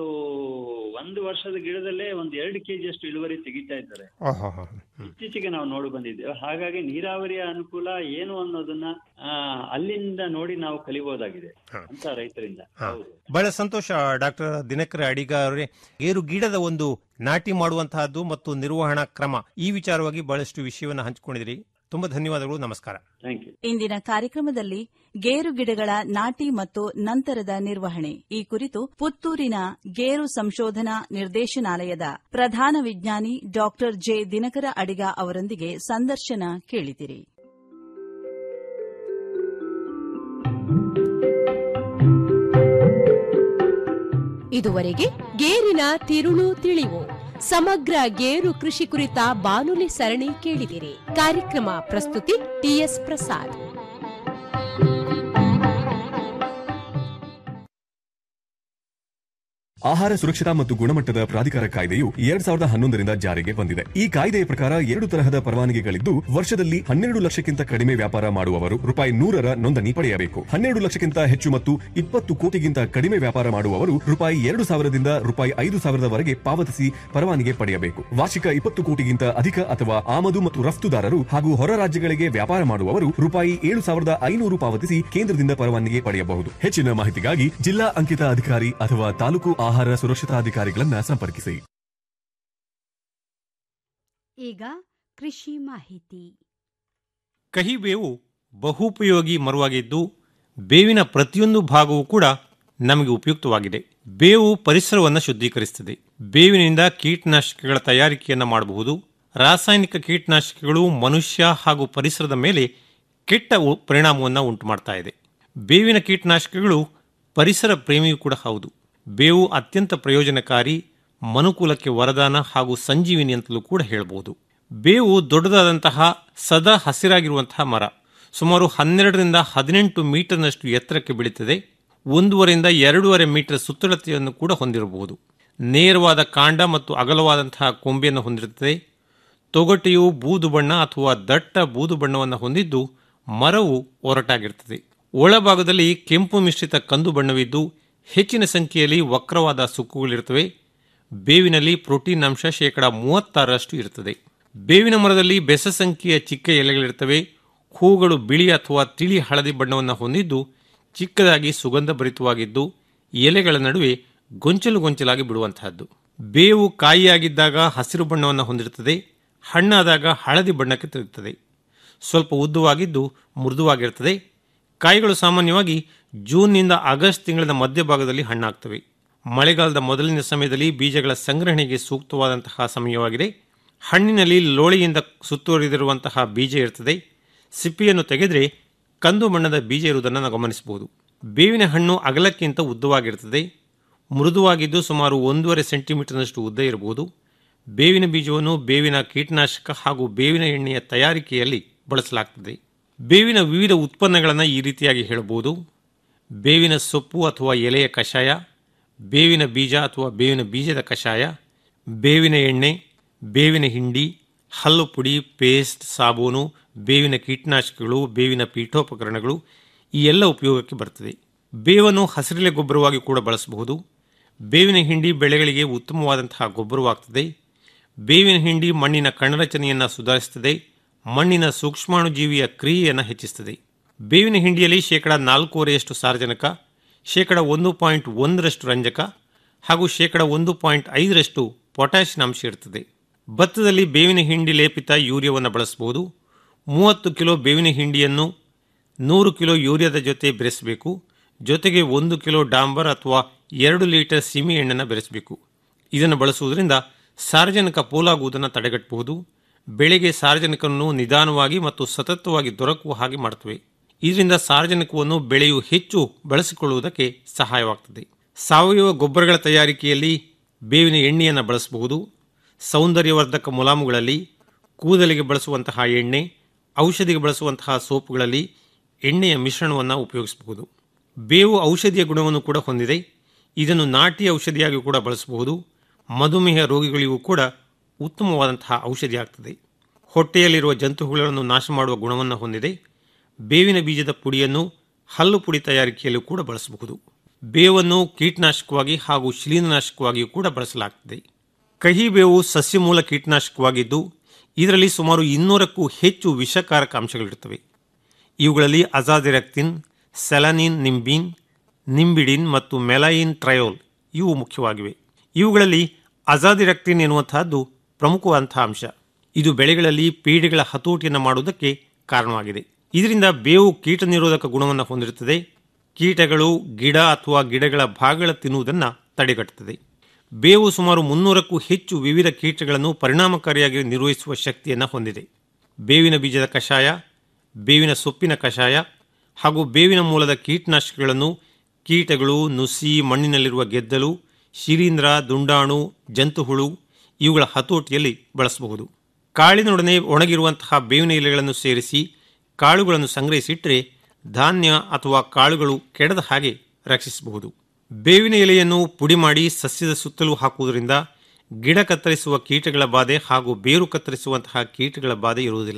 ಒಂದು ವರ್ಷದ ಗಿಡದಲ್ಲೇ ಒಂದು ಎರಡು ಕೆಜಿ ಅಷ್ಟು ಇಳುವರಿ ತೆಗಿತಾ ಇದ್ದಾರೆ ಓಹೋ ಹೋ ಹ್ಮ್ ಇತ್ತೀಚೆಗೆ ನಾವು ನೋಡಿ ಬಂದಿದ್ದೇವೆ ಹಾಗಾಗಿ ನೀರಾವರಿಯ ಅನುಕೂಲ ಏನು ಅನ್ನೋದನ್ನ ಆ, ಅಲ್ಲಿಂದ ನೋಡಿ ನಾವು ಕಲಿಬಹುದಾಗಿದೆ ಹಾ. ಅಂತ ರೈತರಿಂದ ಹಾ. ಹೌದು ಬಹಳ ಸಂತೋಷ ಡಾಕ್ಟರ್ ದಿನಕರ ಅಡಿಗ ಅವರೇ ಗೇರು ಗಿಡದ ಒಂದು ನಾಟಿ ಮಾಡುವಂತಹದ್ದು ಮತ್ತು ನಿರ್ವಹಣಾ ಕ್ರಮ ಈ ವಿಚಾರವಾಗಿ ಬಹಳಷ್ಟು ವಿಷಯವನ್ನು ಹಂಚಿಕೊಂಡಿದ್ರಿ ತುಂಬಾ ಧನ್ಯವಾದಗಳು ನಮಸ್ಕಾರ ಥ್ಯಾಂಕ್ ಯು ಇಂದಿನ ಕಾರ್ಯಕ್ರಮದಲ್ಲಿ ಗೇರು ಗಿಡಗಳ ನಾಟಿ ಮತ್ತು ನಂತರದ ನಿರ್ವಹಣೆ ಈ ಕುರಿತು ಪುತ್ತೂರಿನ ಗೇರು ಸಂಶೋಧನಾ ನಿರ್ದೇಶನಾಲಯದ ಪ್ರಧಾನ ವಿಜ್ಞಾನಿ ಡಾಕ್ಟರ್ ಜೆ ದಿನಕರ ಅಡಿಗ ಅವರೊಂದಿಗೆ ಸಂದರ್ಶನ ಕೇಳಿದಿರಿ ಇದುವರೆಗೆ ಗೇರಿನ ತಿರುಳು ತಿಳಿವು ಸಮಗ್ರ ಗೇರು ಕೃಷಿ ಕುರಿತ ಬಾನುಲಿ ಸರಣಿ ಕೇಳಿದಿರಿ ಕಾರ್ಯಕ್ರಮ ಪ್ರಸ್ತುತಿ ಟಿಎಸ್ ಪ್ರಸಾದ್ ಆಹಾರ ಸುರಕ್ಷತಾ ಮತ್ತು ಗುಣಮಟ್ಟದ ಪ್ರಾಧಿಕಾರ ಕಾಯ್ದೆಯು ಎರಡ್ ಸಾವಿರದ ಹನ್ನೊಂದರಿಂದ ಜಾರಿಗೆ ಬಂದಿದೆ ಈ ಕಾಯ್ದೆಯ ಪ್ರಕಾರ ಎರಡು ತರಹದ ಪರವಾನಗಿಗಳಿದ್ದು ವರ್ಷದಲ್ಲಿ ಹನ್ನೆರಡು ಲಕ್ಷಕ್ಕಿಂತ ಕಡಿಮೆ ವ್ಯಾಪಾರ ಮಾಡುವವರು ರೂಪಾಯಿ ನೂರರ ನೋಂದಣಿ ಪಡೆಯಬೇಕು ಹನ್ನೆರಡು ಲಕ್ಷಕ್ಕಿಂತ ಹೆಚ್ಚು ಮತ್ತು ಇಪ್ಪತ್ತು ಕೋಟಿಗಿಂತ ಕಡಿಮೆ ವ್ಯಾಪಾರ ಮಾಡುವವರು ರೂಪಾಯಿ ಎರಡು ಸಾವಿರದಿಂದ ರೂಪಾಯಿ ಐದು ಸಾವಿರದವರೆಗೆ ಪಾವತಿಸಿ ಪರವಾನಗಿ ಪಡೆಯಬೇಕು ವಾರ್ಷಿಕ ಇಪ್ಪತ್ತು ಕೋಟಿಗಿಂತ ಅಧಿಕ ಅಥವಾ ಆಮದು ಮತ್ತು ರಫ್ತುದಾರರು ಹಾಗೂ ಹೊರ ರಾಜ್ಯಗಳಿಗೆ ವ್ಯಾಪಾರ ಮಾಡುವವರು ರೂಪಾಯಿ ಏಳು ಸಾವಿರದ ಐನೂರು ಪಾವತಿಸಿ ಕೇಂದ್ರದಿಂದ ಪರವಾನಗಿ ಪಡೆಯಬಹುದು ಹೆಚ್ಚಿನ ಮಾಹಿತಿಗಾಗಿ ಜಿಲ್ಲಾ ಅಂಕಿತ ಅಧಿಕಾರಿ ಅಥವಾ ತಾಲೂಕು ಆಹಾರ ಸುರಕ್ಷತಾಧಿಕಾರಿಗಳನ್ನ ಸಂಪರ್ಕಿಸಿ ಈಗ ಕೃಷಿ ಮಾಹಿತಿ ಕಹಿಬೇವು ಬಹುಪಯೋಗಿ ಮರವಾಗಿದ್ದು ಬೇವಿನ ಪ್ರತಿಯೊಂದು ಭಾಗವೂ ಕೂಡ ನಮಗೆ ಉಪಯುಕ್ತವಾಗಿದೆ ಬೇವು ಪರಿಸರವನ್ನು ಶುದ್ಧೀಕರಿಸುತ್ತದೆ ಬೇವಿನಿಂದ ಕೀಟನಾಶಕಗಳ ತಯಾರಿಕೆಯನ್ನು ಮಾಡಬಹುದು ರಾಸಾಯನಿಕ ಕೀಟನಾಶಕಗಳು ಮನುಷ್ಯ ಹಾಗೂ ಪರಿಸರದ ಮೇಲೆ ಕೆಟ್ಟ ಉ- ಪರಿಣಾಮವನ್ನು ಉಂಟು ಮಾಡ್ತಾ ಇದೆ ಬೇವಿನ ಕೀಟನಾಶಕಗಳು ಪರಿಸರ ಪ್ರೇಮಿಯೂ ಕೂಡ ಹೌದು ಬೇವು ಅತ್ಯಂತ ಪ್ರಯೋಜನಕಾರಿ ಮನುಕುಲಕ್ಕೆ ವರದಾನ ಹಾಗೂ ಸಂಜೀವಿನಿ ಅಂತಲೂ ಕೂಡ ಹೇಳಬಹುದು ಬೇವು ದೊಡ್ಡದಾದಂತಹ ಸದಾ ಹಸಿರಾಗಿರುವಂತಹ ಮರ ಸುಮಾರು ಹನ್ನೆರಡರಿಂದ ಹದಿನೆಂಟು ಮೀಟರ್ನಷ್ಟು ಎತ್ತರಕ್ಕೆ ಬೆಳೀತದೆ ಒಂದೂವರೆಯಿಂದ ಎರಡೂವರೆ ಮೀಟರ್ ಸುತ್ತಳತೆಯನ್ನು ಕೂಡ ಹೊಂದಿರಬಹುದು ನೇರವಾದ ಕಾಂಡ ಮತ್ತು ಅಗಲವಾದಂತಹ ಕೊಂಬೆಯನ್ನು ಹೊಂದಿರುತ್ತದೆ ತೊಗಟೆಯು ಬೂದು ಬಣ್ಣ ಅಥವಾ ದಟ್ಟ ಬೂದು ಬಣ್ಣವನ್ನು ಹೊಂದಿದ್ದು ಮರವು ಒರಟಾಗಿರುತ್ತದೆ ಒಳಭಾಗದಲ್ಲಿ ಕೆಂಪು ಮಿಶ್ರಿತ ಕಂದು ಬಣ್ಣವಿದ್ದು ಹೆಚ್ಚಿನ ಸಂಖ್ಯೆಯಲ್ಲಿ ವಕ್ರವಾದ ಸುಕ್ಕುಗಳಿರುತ್ತವೆ ಬೇವಿನಲ್ಲಿ ಪ್ರೋಟೀನ್ ಅಂಶ ಶೇಕಡ ಮೂವತ್ತಾರರಷ್ಟು ಇರುತ್ತದೆ ಬೇವಿನ ಮರದಲ್ಲಿ ಬೆಸ ಸಂಖ್ಯೆಯ ಚಿಕ್ಕ ಎಲೆಗಳಿರುತ್ತವೆ ಹೂಗಳು ಬಿಳಿ ಅಥವಾ ತಿಳಿ ಹಳದಿ ಬಣ್ಣವನ್ನು ಹೊಂದಿದ್ದು ಚಿಕ್ಕದಾಗಿ ಸುಗಂಧ ಭರಿತವಾಗಿದ್ದು ಎಲೆಗಳ ನಡುವೆ ಗೊಂಚಲು ಗೊಂಚಲಾಗಿ ಬಿಡುವಂತಹದ್ದು ಬೇವು ಕಾಯಿಯಾಗಿದ್ದಾಗ ಹಸಿರು ಬಣ್ಣವನ್ನು ಹೊಂದಿರುತ್ತದೆ ಹಣ್ಣಾದಾಗ ಹಳದಿ ಬಣ್ಣಕ್ಕೆ ತಿರುಗುತ್ತದೆ ಸ್ವಲ್ಪ ಉದ್ದವಾಗಿದ್ದು ಮೃದುವಾಗಿರುತ್ತದೆ ಕಾಯಿಗಳು ಸಾಮಾನ್ಯವಾಗಿ ಜೂನ್ನಿಂದ ಆಗಸ್ಟ್ ತಿಂಗಳ ಮಧ್ಯಭಾಗದಲ್ಲಿ ಹಣ್ಣಾಗ್ತವೆ ಮಳೆಗಾಲದ ಮೊದಲಿನ ಸಮಯದಲ್ಲಿ ಬೀಜಗಳ ಸಂಗ್ರಹಣೆಗೆ ಸೂಕ್ತವಾದಂತಹ ಸಮಯವಾಗಿದೆ ಹಣ್ಣಿನಲ್ಲಿ ಲೋಳೆಯಿಂದ ಸುತ್ತುವರಿದಿರುವಂತಹ ಬೀಜ ಇರುತ್ತದೆ ಸಿಪ್ಪಿಯನ್ನು ತೆಗೆದರೆ ಕಂದು ಬಣ್ಣದ ಬೀಜ ಇರುವುದನ್ನು ನಾವು ಗಮನಿಸಬಹುದು ಬೇವಿನ ಹಣ್ಣು ಅಗಲಕ್ಕಿಂತ ಉದ್ದವಾಗಿರುತ್ತದೆ ಮೃದುವಾಗಿದ್ದು ಸುಮಾರು ಒಂದೂವರೆ ಸೆಂಟಿಮೀಟರ್ನಷ್ಟು ಉದ್ದ ಇರಬಹುದು ಬೇವಿನ ಬೀಜವನ್ನು ಬೇವಿನ ಕೀಟನಾಶಕ ಹಾಗೂ ಬೇವಿನ ಎಣ್ಣೆಯ ತಯಾರಿಕೆಯಲ್ಲಿ ಬಳಸಲಾಗ್ತದೆ ಬೇವಿನ ವಿವಿಧ ಉತ್ಪನ್ನಗಳನ್ನು ಈ ರೀತಿಯಾಗಿ ಹೇಳಬಹುದು ಬೇವಿನ ಸೊಪ್ಪು ಅಥವಾ ಎಲೆಯ ಕಷಾಯ ಬೇವಿನ ಬೀಜ ಅಥವಾ ಬೇವಿನ ಬೀಜದ ಕಷಾಯ ಬೇವಿನ ಎಣ್ಣೆ ಬೇವಿನ ಹಿಂಡಿ ಹಲ್ಲು ಪುಡಿ ಪೇಸ್ಟ್ ಸಾಬೂನು ಬೇವಿನ ಕೀಟನಾಶಕಗಳು ಬೇವಿನ ಪೀಠೋಪಕರಣಗಳು ಈ ಎಲ್ಲ ಉಪಯೋಗಕ್ಕೆ ಬರ್ತದೆ ಬೇವನ್ನು ಹಸಿರೆಲೆ ಗೊಬ್ಬರವಾಗಿ ಕೂಡ ಬಳಸಬಹುದು ಬೇವಿನ ಹಿಂಡಿ ಬೆಳೆಗಳಿಗೆ ಉತ್ತಮವಾದಂತಹ ಗೊಬ್ಬರವಾಗ್ತದೆ ಬೇವಿನ ಹಿಂಡಿ ಮಣ್ಣಿನ ಕಣರಚನೆಯನ್ನು ಸುಧಾರಿಸುತ್ತದೆ ಮಣ್ಣಿನ ಸೂಕ್ಷ್ಮಾಣುಜೀವಿಯ ಕ್ರಿಯೆಯನ್ನು ಹೆಚ್ಚಿಸುತ್ತದೆ ಬೇವಿನ ಹಿಂಡಿಯಲ್ಲಿ ಶೇಕಡ ನಾಲ್ಕೂವರೆಯಷ್ಟು ಸಾರಜನಕ ಶೇಕಡ ಒಂದು ಪಾಯಿಂಟ್ ಒಂದರಷ್ಟು ರಂಜಕ ಹಾಗೂ ಶೇಕಡ ಒಂದು ಪಾಯಿಂಟ್ ಐದರಷ್ಟು ಪೊಟ್ಯಾಷಿಯಂ ಅಂಶ ಇರುತ್ತದೆ ಭತ್ತದಲ್ಲಿ ಬೇವಿನ ಹಿಂಡಿ ಲೇಪಿತ ಯೂರಿಯಾವನ್ನು ಬಳಸಬಹುದು ಮೂವತ್ತು ಕಿಲೋ ಬೇವಿನ ಹಿಂಡಿಯನ್ನು ನೂರು ಕಿಲೋ ಯೂರಿಯಾದ ಜೊತೆ ಬೆರೆಸಬೇಕು ಜೊತೆಗೆ ಒಂದು ಕಿಲೋ ಡಾಂಬರ್ ಅಥವಾ ಎರಡು ಲೀಟರ್ ಸೀಮೆ ಎಣ್ಣೆಯನ್ನು ಬೆರೆಸಬೇಕು ಇದನ್ನು ಬಳಸುವುದರಿಂದ ಸಾರ್ವಜನಿಕ ಪೋಲಾಗುವುದನ್ನು ತಡೆಗಟ್ಟಬಹುದು ಬೆಳೆಗೆ ಸಾರ್ವಜನಿಕವನ್ನು ನಿಧಾನವಾಗಿ ಮತ್ತು ಸತತವಾಗಿ ದೊರಕುವ ಹಾಗೆ ಮಾಡುತ್ತವೆ ಇದರಿಂದ ಸಾರ್ವಜನಿಕವನ್ನು ಬೆಳೆಯು ಹೆಚ್ಚು ಬಳಸಿಕೊಳ್ಳುವುದಕ್ಕೆ ಸಹಾಯವಾಗುತ್ತದೆ ಸಾವಯವ ಗೊಬ್ಬರಗಳ ತಯಾರಿಕೆಯಲ್ಲಿ ಬೇವಿನ ಎಣ್ಣೆಯನ್ನು ಬಳಸಬಹುದು ಸೌಂದರ್ಯವರ್ಧಕ ಮುಲಾಮುಗಳಲ್ಲಿ ಕೂದಲಿಗೆ ಬಳಸುವಂತಹ ಎಣ್ಣೆ ಔಷಧಿಗೆ ಬಳಸುವಂತಹ ಸೋಪುಗಳಲ್ಲಿ ಎಣ್ಣೆಯ ಮಿಶ್ರಣವನ್ನು ಉಪಯೋಗಿಸಬಹುದು ಬೇವು ಔಷಧಿಯ ಗುಣವನ್ನು ಕೂಡ ಹೊಂದಿದೆ ಇದನ್ನು ನಾಟಿ ಔಷಧಿಯಾಗಿ ಕೂಡ ಬಳಸಬಹುದು ಮಧುಮೇಹ ರೋಗಿಗಳಿಗೂ ಕೂಡ ಉತ್ತಮವಾದಂತಹ ಔಷಧಿ ಆಗ್ತದೆ ಹೊಟ್ಟೆಯಲ್ಲಿರುವ ಜಂತುಹುಗಳನ್ನು ನಾಶ ಮಾಡುವ ಗುಣವನ್ನು ಹೊಂದಿದೆ ಬೇವಿನ ಬೀಜದ ಪುಡಿಯನ್ನು ಹಲ್ಲು ಪುಡಿ ತಯಾರಿಕೆಯಲ್ಲೂ ಕೂಡ ಬಳಸಬಹುದು ಬೇವನ್ನು ಕೀಟನಾಶಕವಾಗಿ ಹಾಗೂ ಶಿಲೀಂಧ್ರನಾಶಕವಾಗಿಯೂ ಕೂಡ ಬಳಸಲಾಗುತ್ತದೆ ಕಹಿ ಬೇವು ಸಸ್ಯಮೂಲ ಕೀಟನಾಶಕವಾಗಿದ್ದು ಇದರಲ್ಲಿ ಸುಮಾರು ಇನ್ನೂರಕ್ಕೂ ಹೆಚ್ಚು ವಿಷಕಾರಕ ಅಂಶಗಳಿರುತ್ತವೆ ಇವುಗಳಲ್ಲಿ ಅಜಾದಿರಕ್ತಿನ್ ಸೆಲನಿನ್ ನಿಂಬಿನ್ ನಿಂಬಿಡಿನ್ ಮತ್ತು ಮೆಲೈನ್ ಟ್ರಯೋಲ್ ಇವು ಮುಖ್ಯವಾಗಿವೆ ಇವುಗಳಲ್ಲಿ ಅಜಾದಿರಕ್ತಿನ್ ಎನ್ನುವಂತಹದ್ದು ಪ್ರಮುಖವಾದಂತಹ ಅಂಶ ಇದು ಬೆಳೆಗಳಲ್ಲಿ ಪೀಡೆಗಳ ಹತೋಟಿಯನ್ನು ಮಾಡುವುದಕ್ಕೆ ಕಾರಣವಾಗಿದೆ ಇದರಿಂದ ಬೇವು ಕೀಟ ನಿರೋಧಕ ಗುಣವನ್ನು ಹೊಂದಿರುತ್ತದೆ ಕೀಟಗಳು ಗಿಡ ಅಥವಾ ಗಿಡಗಳ ಭಾಗಗಳ ತಿನ್ನುವುದನ್ನು ತಡೆಗಟ್ಟುತ್ತದೆ ಬೇವು ಸುಮಾರು ಮುನ್ನೂರಕ್ಕೂ ಹೆಚ್ಚು ವಿವಿಧ ಕೀಟಗಳನ್ನು ಪರಿಣಾಮಕಾರಿಯಾಗಿ ನಿರ್ವಹಿಸುವ ಶಕ್ತಿಯನ್ನು ಹೊಂದಿದೆ ಬೇವಿನ ಬೀಜದ ಕಷಾಯ ಬೇವಿನ ಸೊಪ್ಪಿನ ಕಷಾಯ ಹಾಗೂ ಬೇವಿನ ಮೂಲದ ಕೀಟನಾಶಕಗಳನ್ನು ಕೀಟಗಳು ನುಸಿ ಮಣ್ಣಿನಲ್ಲಿರುವ ಗೆದ್ದಲು ಶಿಲೀಂಧ್ರ ದುಂಡಾಣು ಜಂತುಹುಳು ಇವುಗಳ ಹತೋಟಿಯಲ್ಲಿ ಬಳಸಬಹುದು ಕಾಳಿನೊಡನೆ ಒಣಗಿರುವಂತಹ ಬೇವಿನ ಎಲೆಗಳನ್ನು ಸೇರಿಸಿ ಕಾಳುಗಳನ್ನು ಸಂಗ್ರಹಿಸಿಟ್ಟರೆ ಧಾನ್ಯ ಅಥವಾ ಕಾಳುಗಳು ಕೆಡದ ಹಾಗೆ ರಕ್ಷಿಸಬಹುದು ಬೇವಿನ ಎಲೆಯನ್ನು ಪುಡಿ ಮಾಡಿ ಸಸ್ಯದ ಸುತ್ತಲೂ ಹಾಕುವುದರಿಂದ ಗಿಡ ಕತ್ತರಿಸುವ ಕೀಟಗಳ ಬಾಧೆ ಹಾಗೂ ಬೇರು ಕತ್ತರಿಸುವಂತಹ ಕೀಟಗಳ ಬಾಧೆ ಇರುವುದಿಲ್ಲ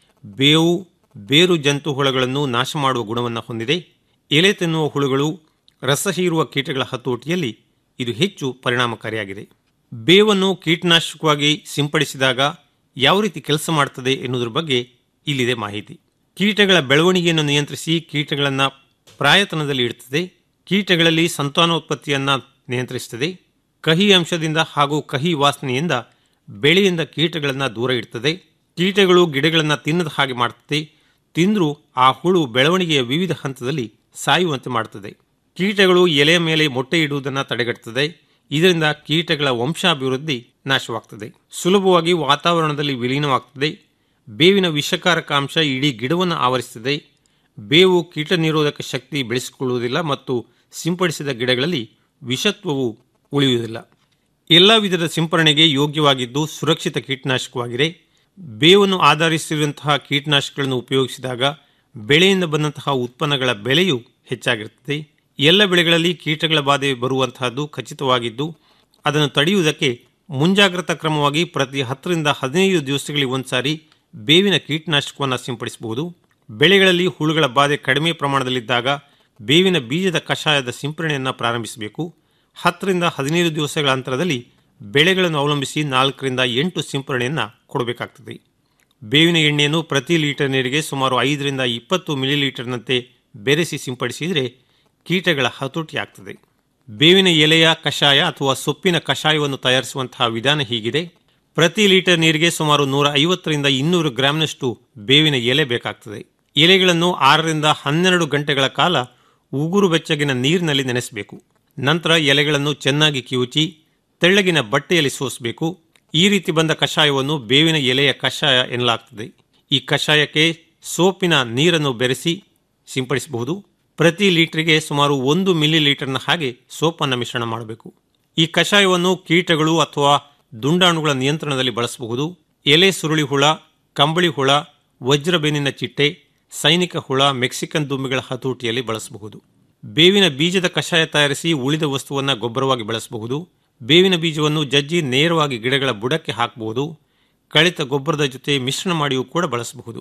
ಬೇವು ಬೇರು ಜಂತು ಹುಳಗಳನ್ನು ನಾಶ ಮಾಡುವ ಗುಣವನ್ನು ಹೊಂದಿದೆ ಎಲೆ ತಿನ್ನುವ ಹುಳುಗಳು ರಸ ಹೀರುವ ಕೀಟಗಳ ಹತೋಟಿಯಲ್ಲಿ ಇದು ಹೆಚ್ಚು ಪರಿಣಾಮಕಾರಿಯಾಗಿದೆ ಬೇವನ್ನು ಕೀಟನಾಶಕವಾಗಿ ಸಿಂಪಡಿಸಿದಾಗ ಯಾವ ರೀತಿ ಕೆಲಸ ಮಾಡುತ್ತದೆ ಎನ್ನುವುದರ ಬಗ್ಗೆ ಇಲ್ಲಿದೆ ಮಾಹಿತಿ ಕೀಟಗಳ ಬೆಳವಣಿಗೆಯನ್ನು ನಿಯಂತ್ರಿಸಿ ಕೀಟಗಳನ್ನು ಪ್ರಾಯತನದಲ್ಲಿ ಇಡುತ್ತದೆ ಕೀಟಗಳಲ್ಲಿ ಸಂತಾನೋತ್ಪತ್ತಿಯನ್ನು ನಿಯಂತ್ರಿಸುತ್ತದೆ ಕಹಿ ಅಂಶದಿಂದ ಹಾಗೂ ಕಹಿ ವಾಸನೆಯಿಂದ ಬೆಳೆಯಿಂದ ಕೀಟಗಳನ್ನು ದೂರ ಇಡುತ್ತದೆ ಕೀಟಗಳು ಗಿಡಗಳನ್ನು ತಿನ್ನದ ಹಾಗೆ ಮಾಡುತ್ತದೆ ತಿಂದರೂ ಆ ಹುಳು ಬೆಳವಣಿಗೆಯ ವಿವಿಧ ಹಂತದಲ್ಲಿ ಸಾಯುವಂತೆ ಮಾಡುತ್ತದೆ ಕೀಟಗಳು ಎಲೆಯ ಮೇಲೆ ಮೊಟ್ಟೆ ಇಡುವುದನ್ನು ತಡೆಗಟ್ಟುತ್ತದೆ ಇದರಿಂದ ಕೀಟಗಳ ವಂಶಾಭಿವೃದ್ಧಿ ನಾಶವಾಗ್ತದೆ ಸುಲಭವಾಗಿ ವಾತಾವರಣದಲ್ಲಿ ವಿಲೀನವಾಗ್ತದೆ ಬೇವಿನ ವಿಷಕಾರಕ ಅಂಶ ಇಡೀ ಗಿಡವನ್ನು ಆವರಿಸುತ್ತದೆ ಬೇವು ಕೀಟ ನಿರೋಧಕ ಶಕ್ತಿ ಬೆಳೆಸಿಕೊಳ್ಳುವುದಿಲ್ಲ ಮತ್ತು ಸಿಂಪಡಿಸಿದ ಗಿಡಗಳಲ್ಲಿ ವಿಷತ್ವವು ಉಳಿಯುವುದಿಲ್ಲ ಎಲ್ಲ ವಿಧದ ಸಿಂಪರಣೆಗೆ ಯೋಗ್ಯವಾಗಿದ್ದು ಸುರಕ್ಷಿತ ಕೀಟನಾಶಕವಾಗಿದೆ ಬೇವನ್ನು ಆಧರಿಸಿರುವಂತಹ ಕೀಟನಾಶಕಗಳನ್ನು ಉಪಯೋಗಿಸಿದಾಗ ಬೆಳೆಯಿಂದ ಬಂದಂತಹ ಉತ್ಪನ್ನಗಳ ಬೆಲೆಯು ಹೆಚ್ಚಾಗಿರುತ್ತದೆ ಎಲ್ಲ ಬೆಳೆಗಳಲ್ಲಿ ಕೀಟಗಳ ಬಾಧೆ ಬರುವಂತಹದ್ದು ಖಚಿತವಾಗಿದ್ದು ಅದನ್ನು ತಡೆಯುವುದಕ್ಕೆ ಮುಂಜಾಗ್ರತಾ ಕ್ರಮವಾಗಿ ಪ್ರತಿ ಹತ್ತರಿಂದ ಹದಿನೈದು ದಿವಸಗಳಿಗೆ ಒಂದ್ಸಾರಿ ಬೇವಿನ ಕೀಟನಾಶಕವನ್ನು ಸಿಂಪಡಿಸಬಹುದು ಬೆಳೆಗಳಲ್ಲಿ ಹುಳುಗಳ ಬಾಧೆ ಕಡಿಮೆ ಪ್ರಮಾಣದಲ್ಲಿದ್ದಾಗ ಬೇವಿನ ಬೀಜದ ಕಷಾಯದ ಸಿಂಪರಣೆಯನ್ನು ಪ್ರಾರಂಭಿಸಬೇಕು ಹತ್ತರಿಂದ ಹದಿನೈದು ದಿವಸಗಳ ಅಂತರದಲ್ಲಿ ಬೆಳೆಗಳನ್ನು ಅವಲಂಬಿಸಿ ನಾಲ್ಕರಿಂದ ಎಂಟು ಸಿಂಪರಣೆಯನ್ನು ಕೊಡಬೇಕಾಗ್ತದೆ ಬೇವಿನ ಎಣ್ಣೆಯನ್ನು ಪ್ರತಿ ಲೀಟರ್ ನೀರಿಗೆ ಸುಮಾರು ಐದರಿಂದ ಇಪ್ಪತ್ತು ಮಿಲಿಲೀಟರ್ನಂತೆ ಬೆರೆಸಿ ಸಿಂಪಡಿಸಿದರೆ ಕೀಟಗಳ ಹತೋಟಿ ಆಗ್ತದೆ ಬೇವಿನ ಎಲೆಯ ಕಷಾಯ ಅಥವಾ ಸೊಪ್ಪಿನ ಕಷಾಯವನ್ನು ತಯಾರಿಸುವಂತಹ ವಿಧಾನ ಹೀಗಿದೆ ಪ್ರತಿ ಲೀಟರ್ ನೀರಿಗೆ ಸುಮಾರು ನೂರ ಐವತ್ತರಿಂದ ಇನ್ನೂರು ಗ್ರಾಂನಷ್ಟು ಬೇವಿನ ಎಲೆ ಬೇಕಾಗ್ತದೆ ಎಲೆಗಳನ್ನು ಆರರಿಂದ ಹನ್ನೆರಡು ಗಂಟೆಗಳ ಕಾಲ ಉಗುರು ಬೆಚ್ಚಗಿನ ನೀರಿನಲ್ಲಿ ನೆನೆಸಬೇಕು ನಂತರ ಎಲೆಗಳನ್ನು ಚೆನ್ನಾಗಿ ಕಿವುಚಿ ತೆಳ್ಳಗಿನ ಬಟ್ಟೆಯಲ್ಲಿ ಸೋಸಬೇಕು ಈ ರೀತಿ ಬಂದ ಕಷಾಯವನ್ನು ಬೇವಿನ ಎಲೆಯ ಕಷಾಯ ಎನ್ನಲಾಗ್ತದೆ ಈ ಕಷಾಯಕ್ಕೆ ಸೋಪಿನ ನೀರನ್ನು ಬೆರೆಸಿ ಸಿಂಪಡಿಸಬಹುದು ಪ್ರತಿ ಲೀಟರ್ಗೆ ಸುಮಾರು ಒಂದು ಮಿಲಿ ಲೀಟರ್ನ ಹಾಗೆ ಸೋಪನ್ನು ಮಿಶ್ರಣ ಮಾಡಬೇಕು ಈ ಕಷಾಯವನ್ನು ಕೀಟಗಳು ಅಥವಾ ದುಂಡಾಣುಗಳ ನಿಯಂತ್ರಣದಲ್ಲಿ ಬಳಸಬಹುದು ಎಲೆ ಸುರುಳಿ ಹುಳ ಕಂಬಳಿ ಹುಳ ವಜ್ರಬೆನ್ನಿನ ಚಿಟ್ಟೆ ಸೈನಿಕ ಹುಳ ಮೆಕ್ಸಿಕನ್ ದುಂಬಿಗಳ ಹತೋಟಿಯಲ್ಲಿ ಬಳಸಬಹುದು ಬೇವಿನ ಬೀಜದ ಕಷಾಯ ತಯಾರಿಸಿ ಉಳಿದ ವಸ್ತುವನ್ನು ಗೊಬ್ಬರವಾಗಿ ಬಳಸಬಹುದು ಬೇವಿನ ಬೀಜವನ್ನು ಜಜ್ಜಿ ನೇರವಾಗಿ ಗಿಡಗಳ ಬುಡಕ್ಕೆ ಹಾಕಬಹುದು ಕಳಿತ ಗೊಬ್ಬರದ ಜೊತೆ ಮಿಶ್ರಣ ಮಾಡಿಯೂ ಕೂಡ ಬಳಸಬಹುದು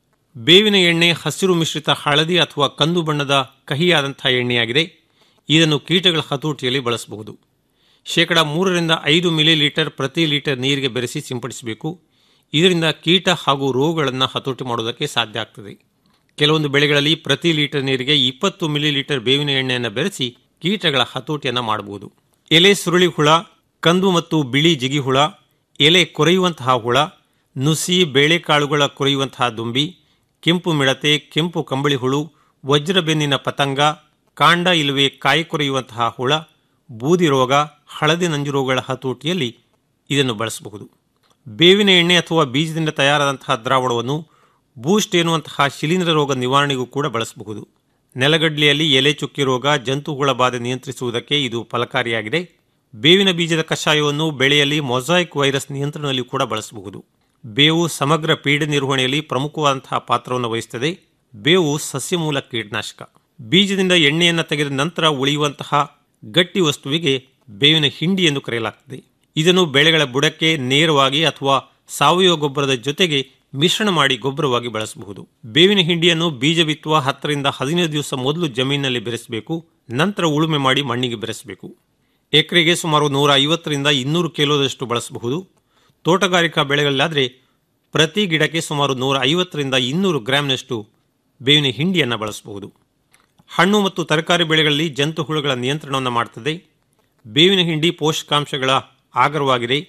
ಬೇವಿನ ಎಣ್ಣೆ ಹಸಿರು ಮಿಶ್ರಿತ ಹಳದಿ ಅಥವಾ ಕಂದು ಬಣ್ಣದ ಕಹಿಯಾದಂತಹ ಎಣ್ಣೆಯಾಗಿದೆ ಇದನ್ನು ಕೀಟಗಳ ಹತೋಟಿಯಲ್ಲಿ ಬಳಸಬಹುದು ಶೇಕಡ ಮೂರರಿಂದ ಐದು ಮಿಲಿ ಲೀಟರ್ ಪ್ರತಿ ಲೀಟರ್ ನೀರಿಗೆ ಬೆರೆಸಿ ಸಿಂಪಡಿಸಬೇಕು ಇದರಿಂದ ಕೀಟ ಹಾಗೂ ರೋಗಗಳನ್ನು ಹತೋಟಿ ಮಾಡುವುದಕ್ಕೆ ಸಾಧ್ಯ ಆಗ್ತದೆ ಕೆಲವೊಂದು ಬೆಳೆಗಳಲ್ಲಿ ಪ್ರತಿ ಲೀಟರ್ ನೀರಿಗೆ ಇಪ್ಪತ್ತು ಮಿಲಿ ಲೀಟರ್ ಬೇವಿನ ಎಣ್ಣೆಯನ್ನು ಬೆರೆಸಿ ಕೀಟಗಳ ಹತೋಟಿಯನ್ನು ಮಾಡಬಹುದು ಎಲೆ ಸುರುಳಿ ಹುಳ ಕಂದು ಮತ್ತು ಬಿಳಿ ಜಿಗಿ ಹುಳ ಎಲೆ ಕೊರೆಯುವಂತಹ ಹುಳ ನುಸಿ ಬೇಳೆಕಾಳುಗಳ ಕೊರೆಯುವಂತಹ ದುಂಬಿ ಕೆಂಪು ಮಿಡತೆ ಕೆಂಪು ಕಂಬಳಿ ಹುಳು ವಜ್ರಬೆನ್ನಿನ ಪತಂಗ ಕಾಂಡ ಇಲ್ಲವೇ ಕಾಯಿ ಕೊರೆಯುವಂತಹ ಹುಳ ಬೂದಿ ರೋಗ ಹಳದಿ ನಂಜು ರೋಗಗಳ ಹತೋಟಿಯಲ್ಲಿ ಇದನ್ನು ಬಳಸಬಹುದು ಬೇವಿನ ಎಣ್ಣೆ ಅಥವಾ ಬೀಜದಿಂದ ತಯಾರಾದಂತಹ ದ್ರಾವಣವನ್ನು ಬೂಸ್ಟ್ ಎನ್ನುವಂತಹ ಶಿಲೀಂಧ್ರ ರೋಗ ನಿವಾರಣೆಗೂ ಕೂಡ ಬಳಸಬಹುದು ನೆಲಗಡ್ಲೆಯಲ್ಲಿ ಎಲೆ ಚುಕ್ಕಿ ರೋಗ ಜಂತುಹುಳ ಬಾಧೆ ನಿಯಂತ್ರಿಸುವುದಕ್ಕೆ ಇದು ಫಲಕಾರಿಯಾಗಿದೆ ಬೇವಿನ ಬೀಜದ ಕಷಾಯವನ್ನು ಬೆಳೆಯಲ್ಲಿ ಮೊಸಾಯಿಕ್ ವೈರಸ್ ನಿಯಂತ್ರಣದಲ್ಲಿ ಕೂಡ ಬಳಸಬಹುದು ಬೇವು ಸಮಗ್ರ ಪೀಡೆ ನಿರ್ವಹಣೆಯಲ್ಲಿ ಪ್ರಮುಖವಾದಂತಹ ಪಾತ್ರವನ್ನು ವಹಿಸುತ್ತದೆ ಬೇವು ಸಸ್ಯಮೂಲ ಕೀಟನಾಶಕ ಬೀಜದಿಂದ ಎಣ್ಣೆಯನ್ನು ತೆಗೆದ ನಂತರ ಉಳಿಯುವಂತಹ ಗಟ್ಟಿ ವಸ್ತುವಿಗೆ ಬೇವಿನ ಹಿಂಡಿ ಎಂದು ಕರೆಯಲಾಗುತ್ತದೆ ಇದನ್ನು ಬೆಳೆಗಳ ಬುಡಕ್ಕೆ ನೇರವಾಗಿ ಅಥವಾ ಸಾವಯವ ಗೊಬ್ಬರದ ಜೊತೆಗೆ ಮಿಶ್ರಣ ಮಾಡಿ ಗೊಬ್ಬರವಾಗಿ ಬಳಸಬಹುದು ಬೇವಿನ ಹಿಂಡಿಯನ್ನು ಬೀಜ ಬಿತ್ತುವ ಹತ್ತರಿಂದ ಹದಿನೈದು ದಿವಸ ಮೊದಲು ಜಮೀನಿನಲ್ಲಿ ಬೆರೆಸಬೇಕು ನಂತರ ಉಳುಮೆ ಮಾಡಿ ಮಣ್ಣಿಗೆ ಬೆರೆಸಬೇಕು ಎಕರೆಗೆ ಸುಮಾರು ನೂರ ಐವತ್ತರಿಂದ ಇನ್ನೂರು ಕಿಲೋದಷ್ಟು ಬಳಸಬಹುದು ತೋಟಗಾರಿಕಾ ಬೆಳೆಗಳಲ್ಲಾದರೆ ಪ್ರತಿ ಗಿಡಕ್ಕೆ ಸುಮಾರು ನೂರ ಐವತ್ತರಿಂದ ಇನ್ನೂರು ಗ್ರಾಂನಷ್ಟು ಬೇವಿನ ಹಿಂಡಿಯನ್ನು ಬಳಸಬಹುದು ಹಣ್ಣು ಮತ್ತು ತರಕಾರಿ ಬೆಳೆಗಳಲ್ಲಿ ಜಂತು ಹುಳುಗಳ ನಿಯಂತ್ರಣವನ್ನು ಮಾಡುತ್ತದೆ ಬೇವಿನ ಹಿಂಡಿ ಪೋಷಕಾಂಶಗಳ ಆಗರವಾಗಿದೆ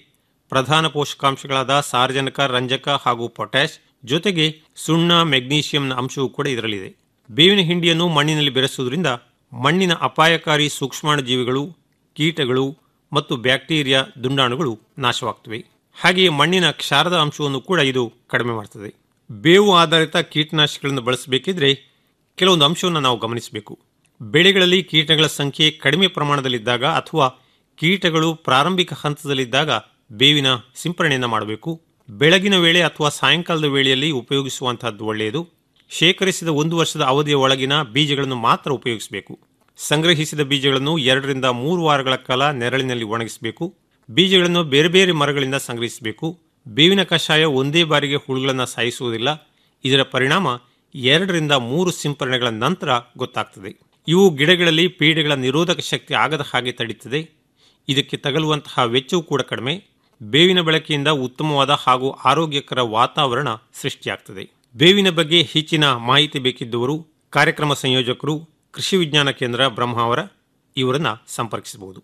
ಪ್ರಧಾನ ಪೋಷಕಾಂಶಗಳಾದ ಸಾರಜನಕ ರಂಜಕ ಹಾಗೂ ಪೊಟ್ಯಾಶ್ ಜೊತೆಗೆ ಸುಣ್ಣ ಮೆಗ್ನೀಷಿಯಂನ ಅಂಶವೂ ಕೂಡ ಇದರಲ್ಲಿದೆ ಬೇವಿನ ಹಿಂಡಿಯನ್ನು ಮಣ್ಣಿನಲ್ಲಿ ಬೆರೆಸುವುದರಿಂದ ಮಣ್ಣಿನ ಅಪಾಯಕಾರಿ ಸೂಕ್ಷ್ಮಾಣುಜೀವಿಗಳು ಕೀಟಗಳು ಮತ್ತು ಬ್ಯಾಕ್ಟೀರಿಯಾ ದುಂಡಾಣುಗಳು ನಾಶವಾಗ್ತವೆ ಹಾಗೆಯೇ ಮಣ್ಣಿನ ಕ್ಷಾರದ ಅಂಶವನ್ನು ಕೂಡ ಇದು ಕಡಿಮೆ ಮಾಡ್ತದೆ ಬೇವು ಆಧಾರಿತ ಕೀಟನಾಶಕಗಳನ್ನು ಬಳಸಬೇಕಿದ್ರೆ ಕೆಲವೊಂದು ಅಂಶವನ್ನು ನಾವು ಗಮನಿಸಬೇಕು ಬೆಳೆಗಳಲ್ಲಿ ಕೀಟಗಳ ಸಂಖ್ಯೆ ಕಡಿಮೆ ಪ್ರಮಾಣದಲ್ಲಿದ್ದಾಗ ಅಥವಾ ಕೀಟಗಳು ಪ್ರಾರಂಭಿಕ ಹಂತದಲ್ಲಿದ್ದಾಗ ಬೇವಿನ ಸಿಂಪರಣೆಯನ್ನು ಮಾಡಬೇಕು ಬೆಳಗಿನ ವೇಳೆ ಅಥವಾ ಸಾಯಂಕಾಲದ ವೇಳೆಯಲ್ಲಿ ಉಪಯೋಗಿಸುವಂತಹದ್ದು ಒಳ್ಳೆಯದು ಶೇಖರಿಸಿದ ಒಂದು ವರ್ಷದ ಅವಧಿಯ ಒಳಗಿನ ಬೀಜಗಳನ್ನು ಮಾತ್ರ ಉಪಯೋಗಿಸಬೇಕು ಸಂಗ್ರಹಿಸಿದ ಬೀಜಗಳನ್ನು ಎರಡರಿಂದ ಮೂರು ವಾರಗಳ ಕಾಲ ನೆರಳಿನಲ್ಲಿ ಒಣಗಿಸಬೇಕು ಬೀಜಗಳನ್ನು ಬೇರೆ ಬೇರೆ ಮರಗಳಿಂದ ಸಂಗ್ರಹಿಸಬೇಕು ಬೇವಿನ ಕಷಾಯ ಒಂದೇ ಬಾರಿಗೆ ಹುಳುಗಳನ್ನು ಸಾಯಿಸುವುದಿಲ್ಲ ಇದರ ಪರಿಣಾಮ ಎರಡರಿಂದ ಮೂರು ಸಿಂಪರಣೆಗಳ ನಂತರ ಗೊತ್ತಾಗ್ತದೆ ಇವು ಗಿಡಗಳಲ್ಲಿ ಪೀಡೆಗಳ ನಿರೋಧಕ ಶಕ್ತಿ ಆಗದ ಹಾಗೆ ತಡೀತದೆ ಇದಕ್ಕೆ ತಗಲುವಂತಹ ವೆಚ್ಚವೂ ಕೂಡ ಕಡಿಮೆ ಬೇವಿನ ಬಳಕೆಯಿಂದ ಉತ್ತಮವಾದ ಹಾಗೂ ಆರೋಗ್ಯಕರ ವಾತಾವರಣ ಸೃಷ್ಟಿಯಾಗ್ತದೆ ಬೇವಿನ ಬಗ್ಗೆ ಹೆಚ್ಚಿನ ಮಾಹಿತಿ ಬೇಕಿದ್ದವರು ಕಾರ್ಯಕ್ರಮ ಸಂಯೋಜಕರು ಕೃಷಿ ವಿಜ್ಞಾನ ಕೇಂದ್ರ ಬ್ರಹ್ಮಾವರ ಇವರನ್ನ ಸಂಪರ್ಕಿಸಬಹುದು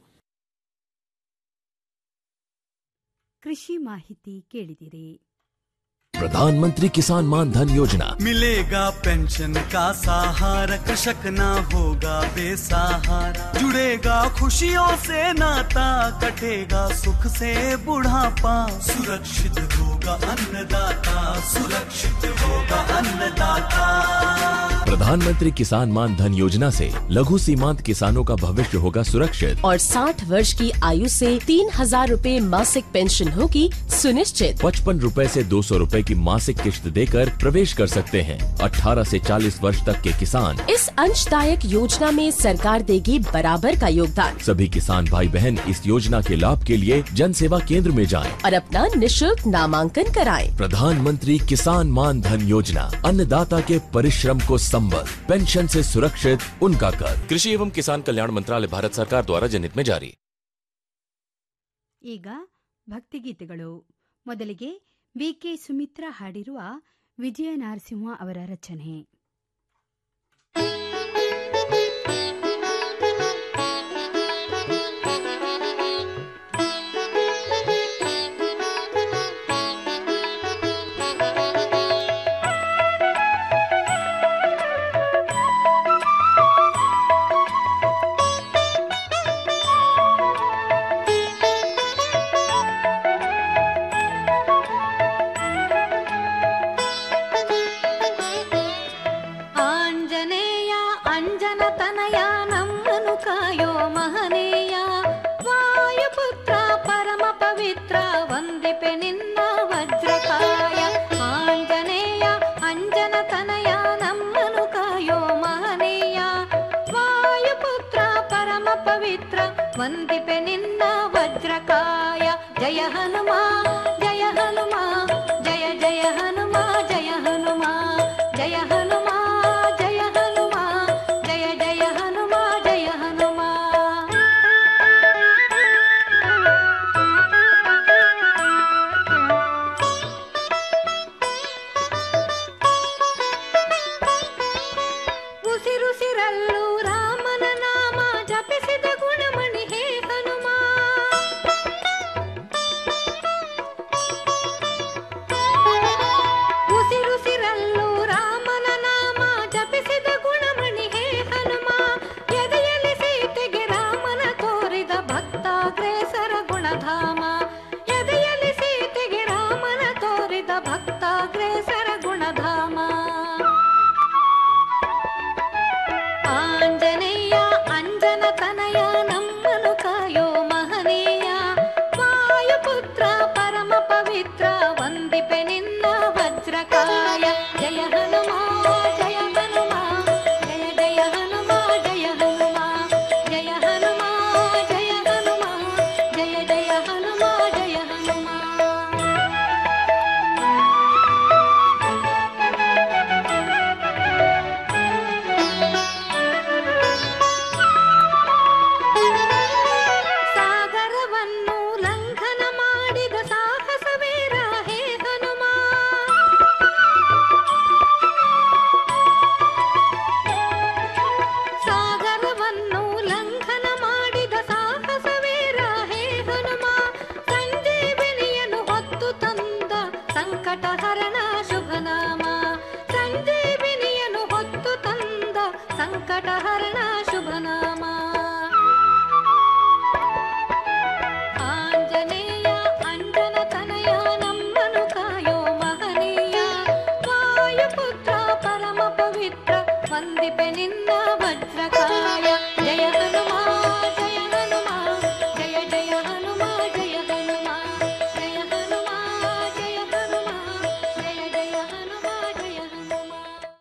ಕೃಷಿ ಮಾಹಿತಿ ಕೇಳಿದಿರಿ प्रधानमंत्री किसान मान धन योजना मिलेगा पेंशन का सहारा कृषक ना होगा बेसहारा जुड़ेगा खुशियों से नाता कटेगा सुख से बुढ़ापा सुरक्षित होगा अन्नदाता सुरक्षित होगा अन्नदाता प्रधानमंत्री किसान मान धन योजना से लघु सीमांत किसानों का भविष्य होगा सुरक्षित और 60 वर्ष की आयु से तीन हजार रूपए मासिक पेंशन होगी सुनिश्चित पचपन रूपए से दो सौ रूपए की मासिक किश्त देकर प्रवेश कर सकते हैं 18 से 40 वर्ष तक के किसान इस अंशदायक योजना में सरकार देगी बराबर का योगदान सभी किसान भाई बहन इस योजना के लाभ के लिए जन सेवा केंद्र में जाएं। और अपना निशुल्क नामांकन कराएं। प्रधानमंत्री किसान मान धन योजना अन्नदाता के परिश्रम को संबल पेंशन से सुरक्षित उनका कर कृषि एवं किसान कल्याण मंत्रालय भारत सरकार द्वारा जनहित में जारी ಈಗ ಭಕ್ತಿಗೀತೆಗಳು ಮೊದಲಿಗೆ ಬಿಕೆ ಸುಮಿತ್ರಾ ಹಾಡಿರುವ ವಿಜಯ ನರಸಿಂಹ ಅವರ ರಚನೆ ಆಂಜನೇಯ ಅಂಜನತನಯ ನಮ್ಮನು ಕಾಯೋ ಮಹನೀಯ ವಾಯುಪುತ್ರ ಪರಮ ಪವಿತ್ರ ವಂದಿಪೆ ನಿನ್ನ ವಜ್ರಕಾಯ ಆಂಜನೇಯ ಅಂಜನತನಯ ನಮ್ಮನು ಕಾಯೋ ಮಹನೀಯ ವಾಯುಪುತ್ರ ಪರಮ ಪವಿತ್ರ ವಂದಿಪೆ ನಿನ್ನ ವಜ್ರಕಾಯ ಜಯ ಹನುಮ ಜಯ ಹನುಮ ಜಯ ಜಯ ಹನುಮ ಜಯ ಹನುಮ ಜಯ ಹನುಮ ಜಯ ಹನುಮ ಜಯ ಜಯ ಹನುಮ ಜಯ ಹನುಮ ಉಸಿರುಸಿರಲ್ಲೂ ರಾಮನ ನಾಮ ಜಪಿಸಿದ ಗುಣಮಣಿ ಹೇ ಹನುಮ ಸಂಕಟಹರಣ ಶುಭನಾಮ ಆಂಜನೇಯ ಅಂಜನ ತನಯ ನಮ್ಮನು ಕಾಯೋ ಮಹನೀಯ ವಾಯುಪುತ್ರ ಪರಮ ಪವಿತ್ರ ವಂದಿಪೆ ನಿನ್ನ ವಜ್ರಕಾಯ ಜಯ ಹನುಮ ಜಯ ಹನುಮ ಜಯ ಜಯ ಹನುಮ ಜಯ ಹನುಮ ಜಯ ಹನುಮ ಜಯ ಹನುಮ ಜಯ ಜಯ ಹನುಮ ಜಯ ಹನುಮ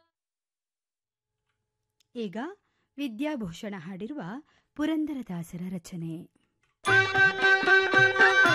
ಈಗ ವಿದ್ಯಾಭೂಷಣ ಹಾಡಿರುವ ಪುರಂದರದಾಸರ ರಚನೆ